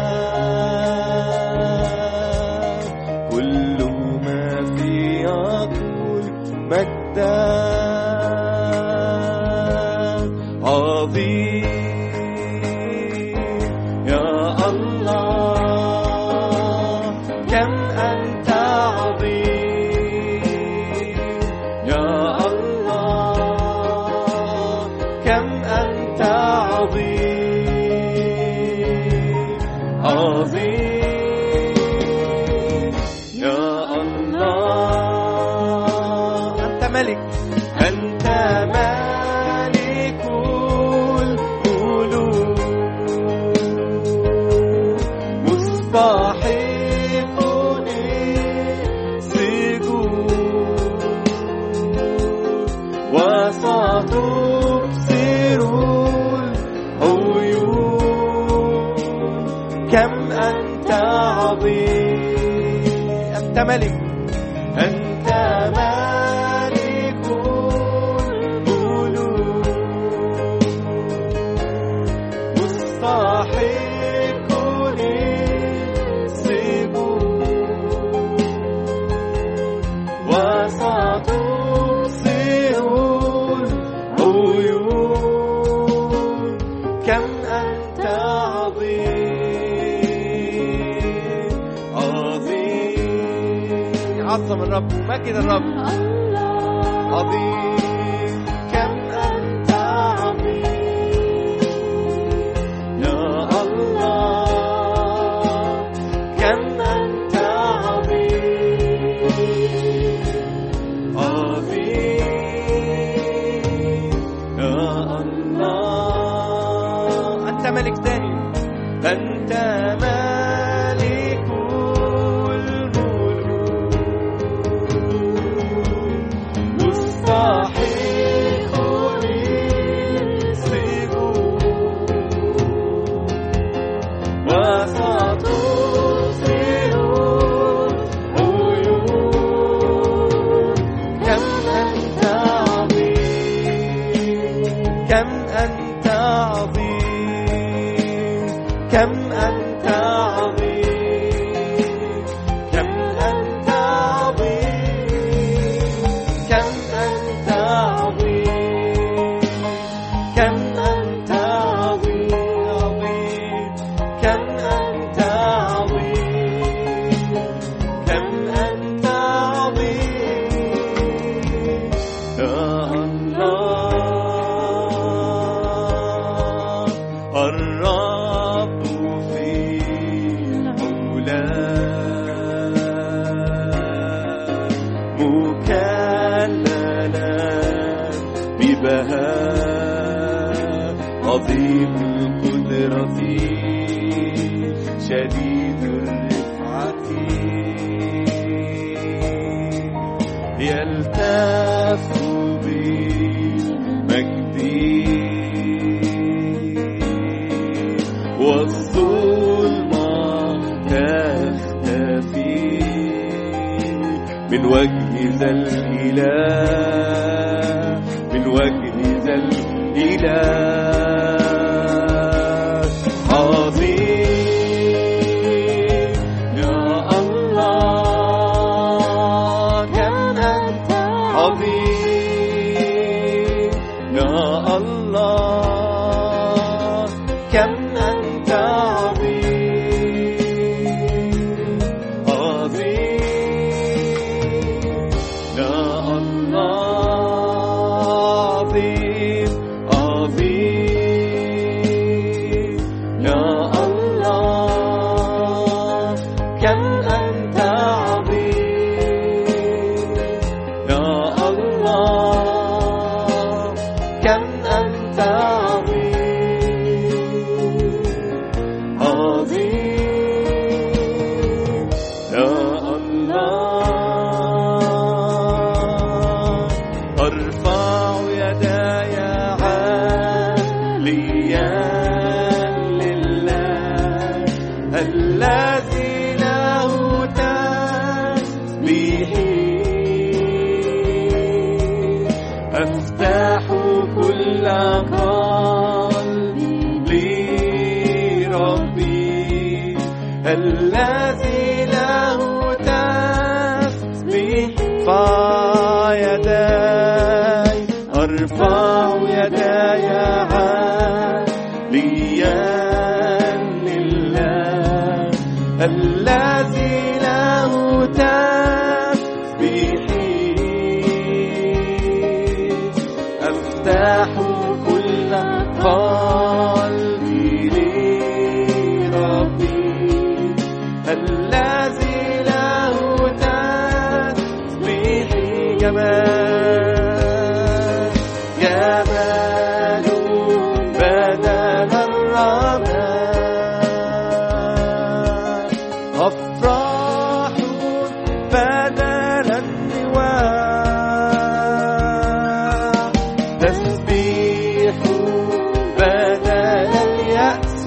كل ما في يقول مجدا عظيم يا الله كم أنت عظيم يا الله كم أنت عظيم عظيم يا الله أنت ملك أنت مالك الملوك مستحق للسجود وستبصر العيون كم أنت عظيم أنت ملك أنت مالك الملوك مستحق للسجود وستبصر العيون كم أنت عظيم عظيم عظم الرب مجد الرب عظيم كم أنت عظيم يا الله كم أنت عظيم عظيم يا الله أنت ملك تاني أنت مالك الملوك مستحق للسجود وستبصر العيون كم أنت عظيم كم أنت عظيم كم أنت عظيم كم أنت عظيم كم أنت عظيم كم أنت عظيم كم أنت عظيم كم أنت عظيم يا الله الرب في العلا مكللا ببهاء عظيم القدرة شديد الرفعة يلتف بالمجد والظلمة من وجه ذا الإله من وجه ذا الإله عظيم يا الله كم أنت عظيم يا الله كم أنت عظيم عظيم يا الله عظيم عظيم يا الله كم أنت عظيم يا الله كم أنت عظيم عظيم يا الله أرفع يداي عاليا لله الذي له تسبيحي أفتح كل قلبي لربي الذي له تسبيح فيداي أرفع يداي عاليا لله الذي له تسبيحي أفتح كل قلبي لربي الذي له تسبيحي جمال جمال بدل الرماد أفراح بدل النواح تسبيح بدل اليأس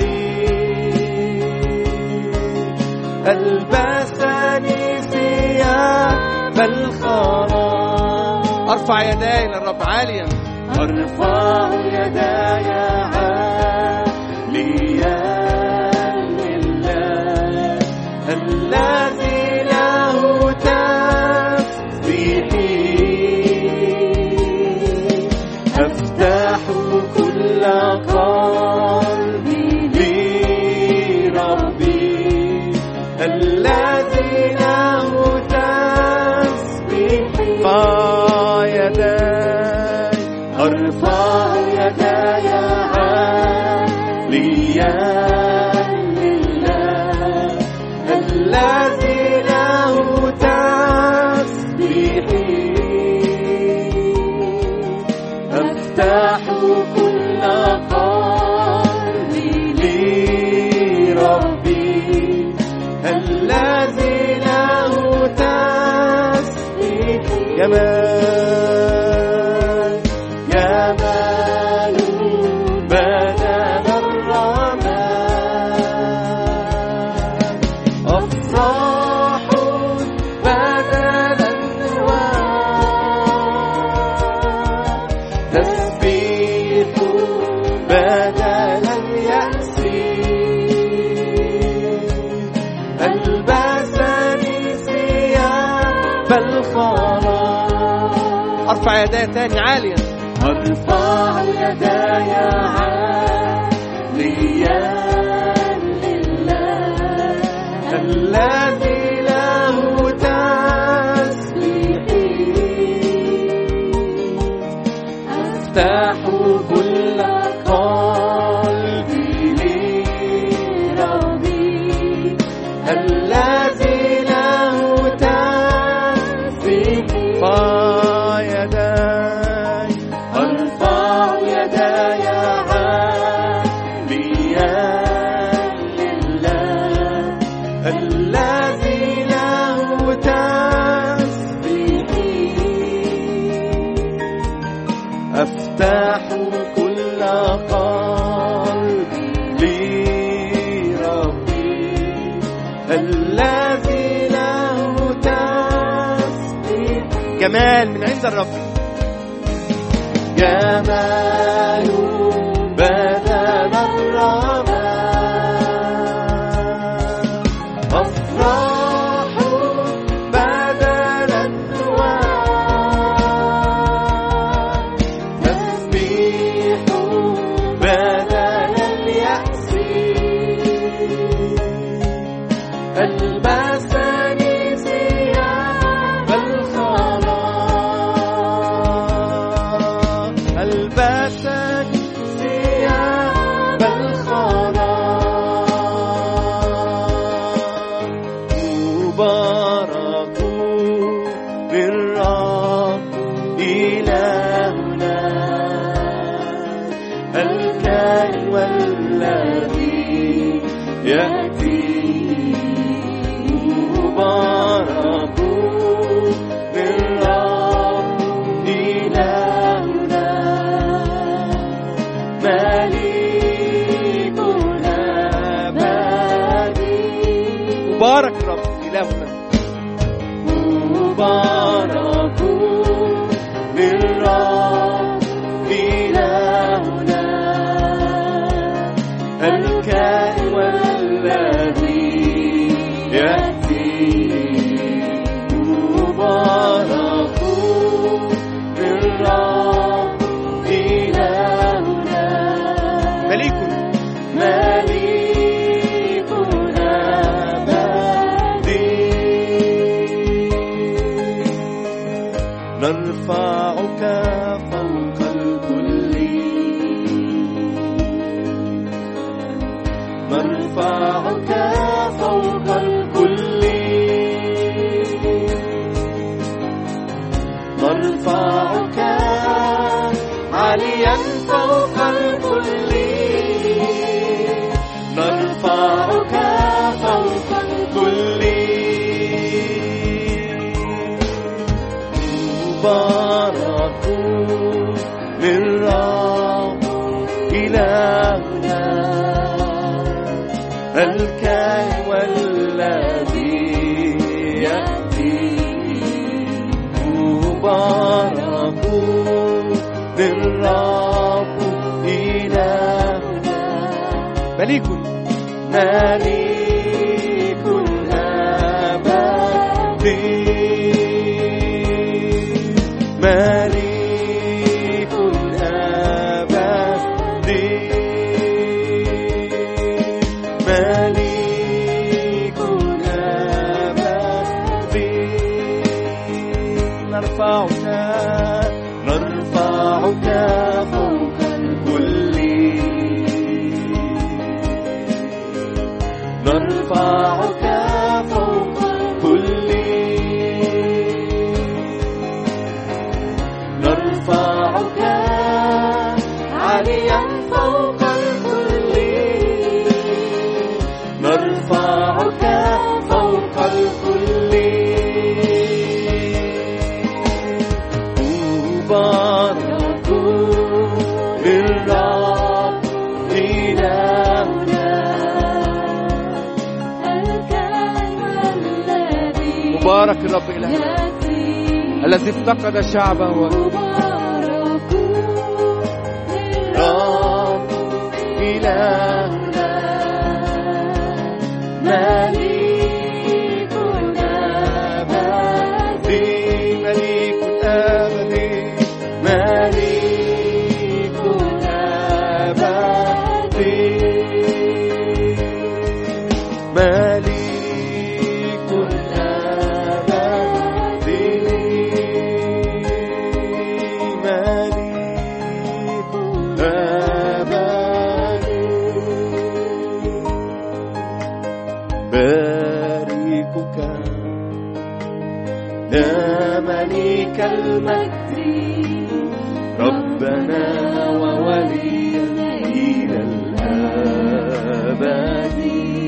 ألبسني ثياب الخلاص ارفع يداي للرب عاليا أرفع يداي عاليا لله الذي له تسبيحي أفتح كل قلبي لربي الذي له تسبيحي فيداي أرفع يداي عاليا لله الذي له تسبيحي أفتح كل قلبي لربي الذي له تسبيح جمال جمال بدل الرماد أفراح بدل النواة تسبيح بدل اليأس ألبسني ثياب الخلاص ارفع يداي تاني عاليا أرفع يداي عاليا لله الذي له تسبيحي أفتح كل قلبي لربي الذي له تسبيحي فيداي أرفع يداي عاليا لله الذي له تسبيحي أفتح كل قلبي لربي الذي له تسبيحي جمال من عند الرب جمال بدل الرماد أفراح بدل النوال تسبيح بدل اليأس ألبسني ثياب الخلاص ألبسك ثياب الخلاص مبارك بالرب إلهنا الكائن والذي يأتي مبارك بالرب إلهنا مليك أبدي مبارك الرب إلهنا مبارك بالرب إلهنا الكائن والذي يأتي مبارك بالرب إلهنا مليك مليك أبدي نرفعك فوق الكل نرفعك فوق الكل نرفعك عاليا فوق الكل نرفعك فوق الكل مبارك للرب إلهنا الكائن والذي يأتي مبارك للرب إلهنا مليك مليك أبدي مليك أبدي مليك أبدي نرفعك نرفعك فوق الكل نرفعك فوق الكل نرفعك عاليا فوق الكل نرفعك فوق الكل مبارك بالرب إلهنا مبارك الرب إلهنا الذي افتقد شعبه رب إلهنا مليك أبدي مليك أبدي مليك أبدي مليك أبدي مليك أبدي باركك يا مليك المجد ربنا وولينا إلى الأبد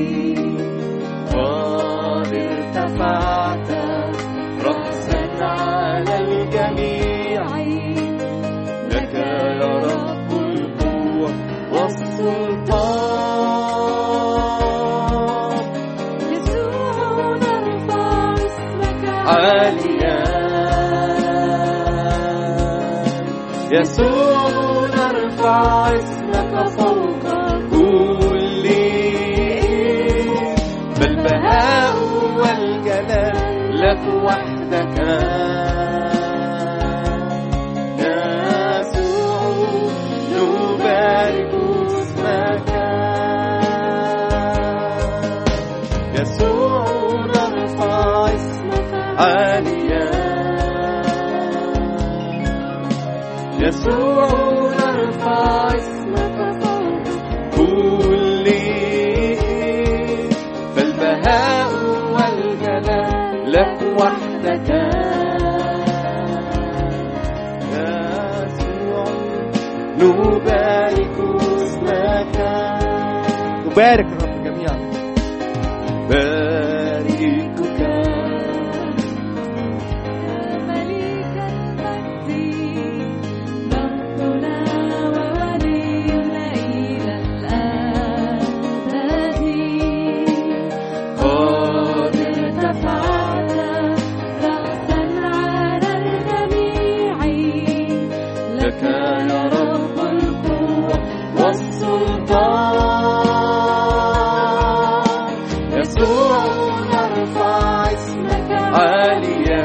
قد ارتفعت رأسا على الجميع لك يا رب القوة والسلطان عاليا يسوع نرفع اسمك فوق كل اسم فالبهاء والجلال لك وحدك يسوع نبارك اسمك يسوع نرفع اسمك عاليا يسوع نرفع اسمك فوق كل اسم فالبهاء والجلال لك وحدك يسوع نبارك اسمك نبارك الرب جميعا باركك مليك المجد ربنا وولينا إلى الأبد قد ارتفعت رأسا على الجميع لك يا رب القوة والسلطان يسوع نرفع اسمك عاليا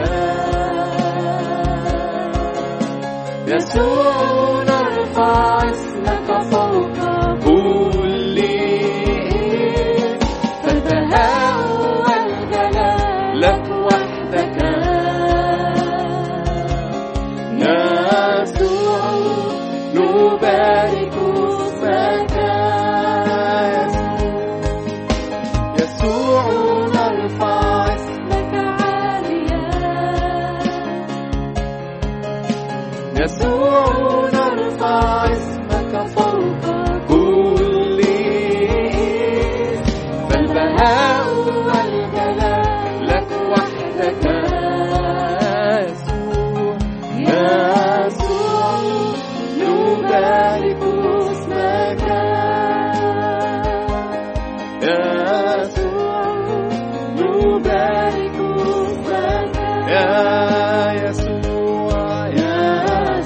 يسوع نرفع اسمك فوق كل اسم فالبهاء والجلال لك وحدك يسوع نبارك اسمك يسوع نرفع اسمك عاليا يسوع نرفع اسمك فوق كل اسم فالبهاء والجلال لك وحدك يسوع يسوع نبارك اسمك يسوع نبارك اسمك يا يسوع يا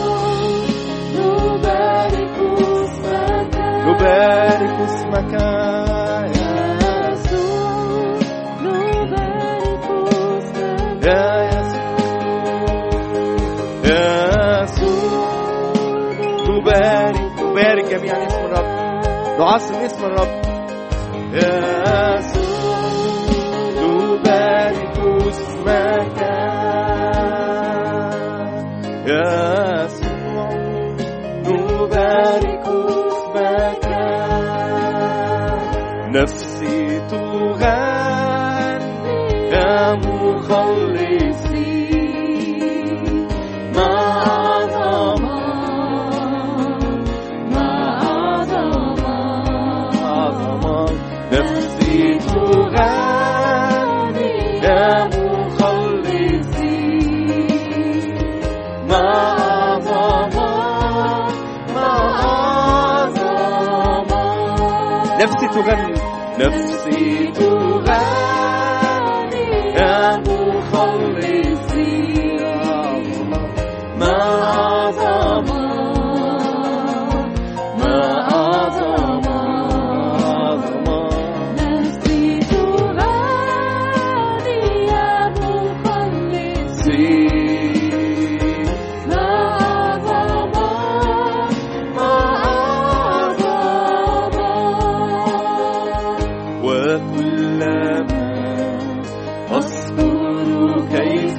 نبارك اسمك نبارك اسمك يا يسوع نبارك اسمك يا يسوع يا يسوع نبارك نبارك جميعا اسم الرب نعظم اسم الرب يا يسوع نبارك اسمك يا يسوع نبارك اسمك نفسي تغني يا مخلصي مع عظمة مع عظمة عظمة نفسي تغني يا مخلصي مع عظمة مع عظمة نفسي تغني نفسي تغني يا مخلصي مع عظمة مع عظمة عظمة نفسي تغني يا مخلصي سي مع عظمة مع عظمة وكلما أذكر كيف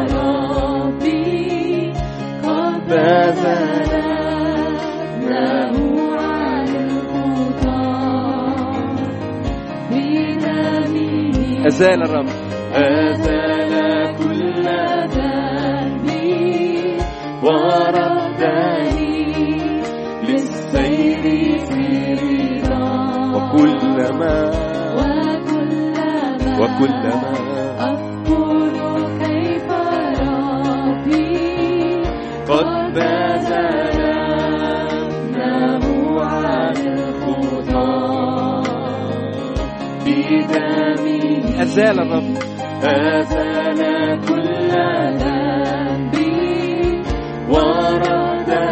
ربي قد بذل له عن الخطى بدمه أزال الرب أزال كل ذنبي وردني للسير في رضا وكلما وكلما وكلما أذكر كيف ربي قد بذل له عن الخطى بدمه أزال الرب أزال كل ذنبي وردني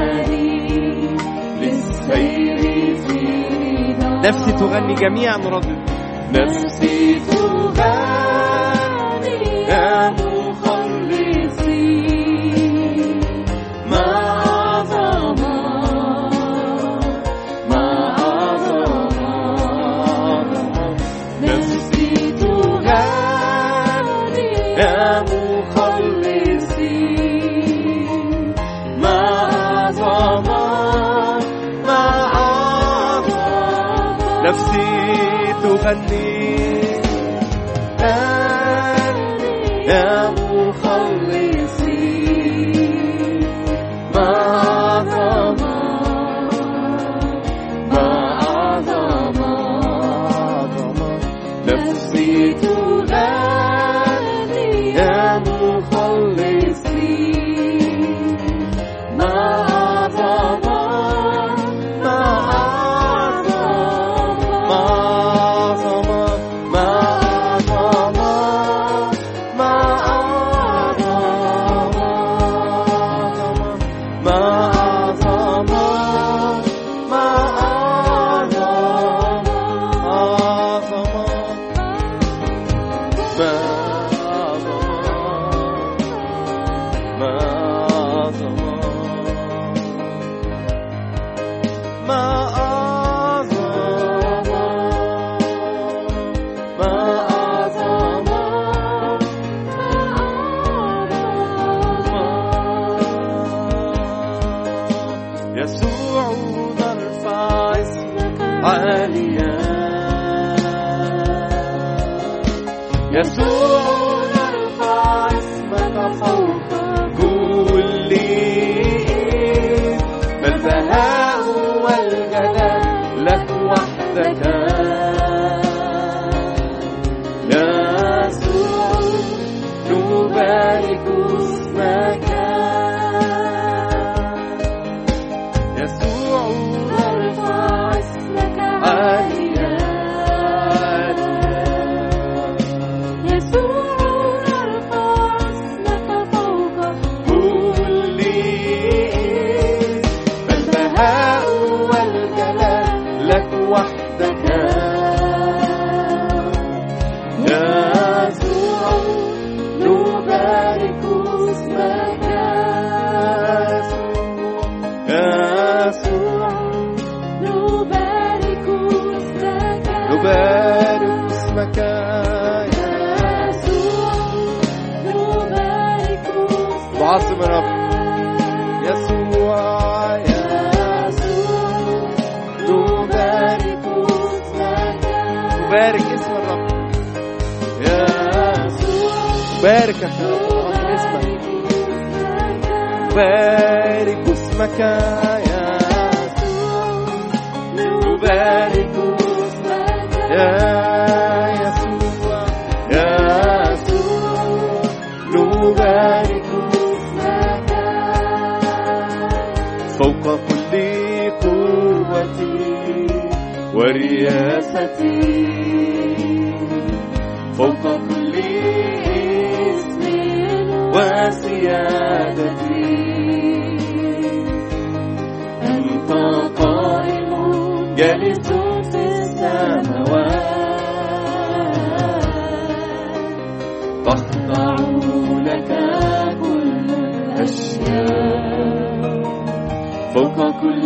نفسي تغني جميعا نردد نفسي تغني يا مخلصي ما أعظمك ما أعظمك نفسي تغني يا مخلصي ما أعظمك ما أعظمك نفسي تغني يا مخلصي ما أعظمك ما أعظمك نفسي تغني يا مخلصي ما أعظمك ما أعظمك ما أعظمك ما أعظمك ما أعظمك ما أعظمك ما أعظمك ما أعظمك ما أعظمك ما أعظمك ما أعظمك يسوع نرفع اسمك عاليا يسوع نرفع اسمك فوق كل اسم فالبهاء والجلال لك وحدك يسوع نبارك اسمك يسوع نرفع اسمك عاليا يسوع نرفع اسمك فوق كل اسم فالبهاء والجلال لك وحدك يسوع نبارك اسمك يسوع نبارك اسمك نبارك اسمك يسوع نبارك اسمك بعظم رب يسوع يسوع نبارك اسمك نبارك اسم الرب يسوع بارك يا رب اسمك بارك اسمك يا نبارك اسمك يا يسوع يا يسوع نبارك اسمك فوق كل قوتي ورياستي فوق كل اسم وسيادتي أنت قائم جالس في السماوات تخضع لك كل الأشياء فوق كل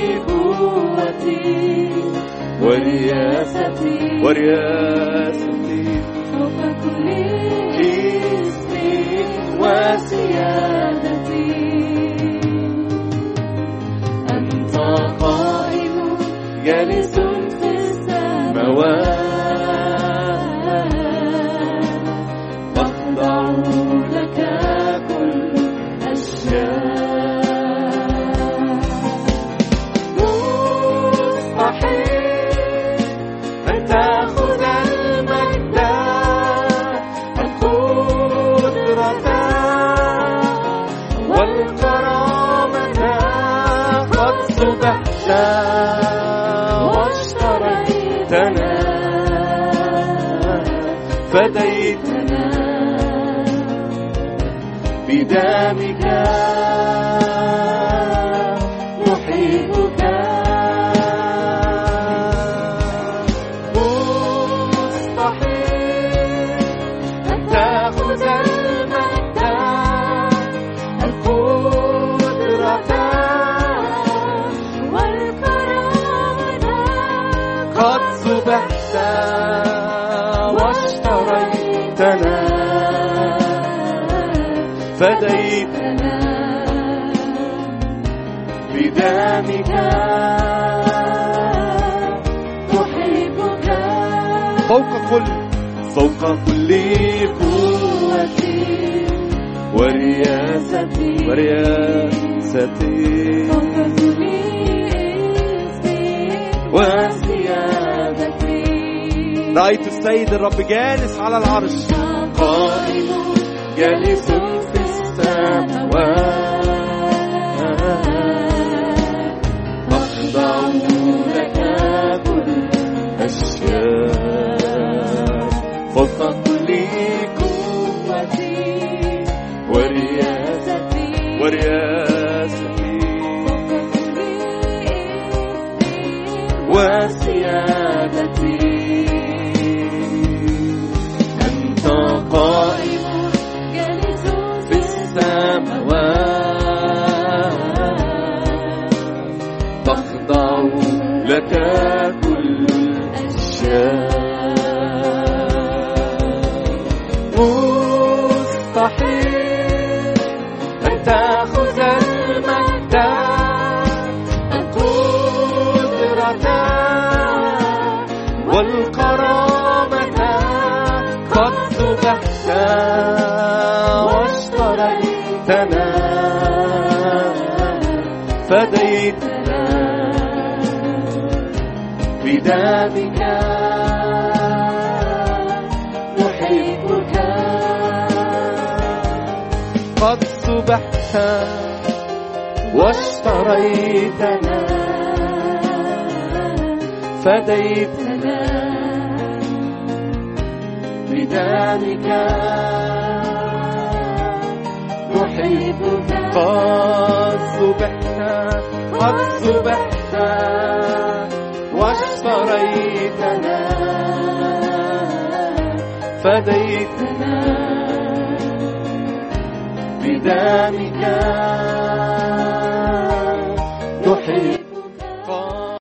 قوتي ورياستي ورياستي فوق كل اسمي وسيادتي أنت قائم جالس في السماوات تخضع لك كل الأشياء مستحيل أن تأخذ المجد القدرة والكرامة قد سبحت واشتريتنا فديتنا بدمك نحبك بدمك أحبك فوق كل فوق كل قوتي ورياستي ورياستي فوق كل اسم وسيادتي رأيت السيد الرب جالس على العرش قائم جالس في السماوات أخضع لك كل أشياء فوق كل قوتي ورياستي ورياستي وسيادتي أنت قائم في السماوات تخضع لك كل الأشياء مستحيل أن تأخذ المجد القدرة والكرامة قد ذبحت واشتريتنا فديتنا بدمك نحبك قد ذبحت واشتريتنا فديتنا بدمك نحبك قد ذبحت قد ذبحت واشتريتنا فديتنا بدمك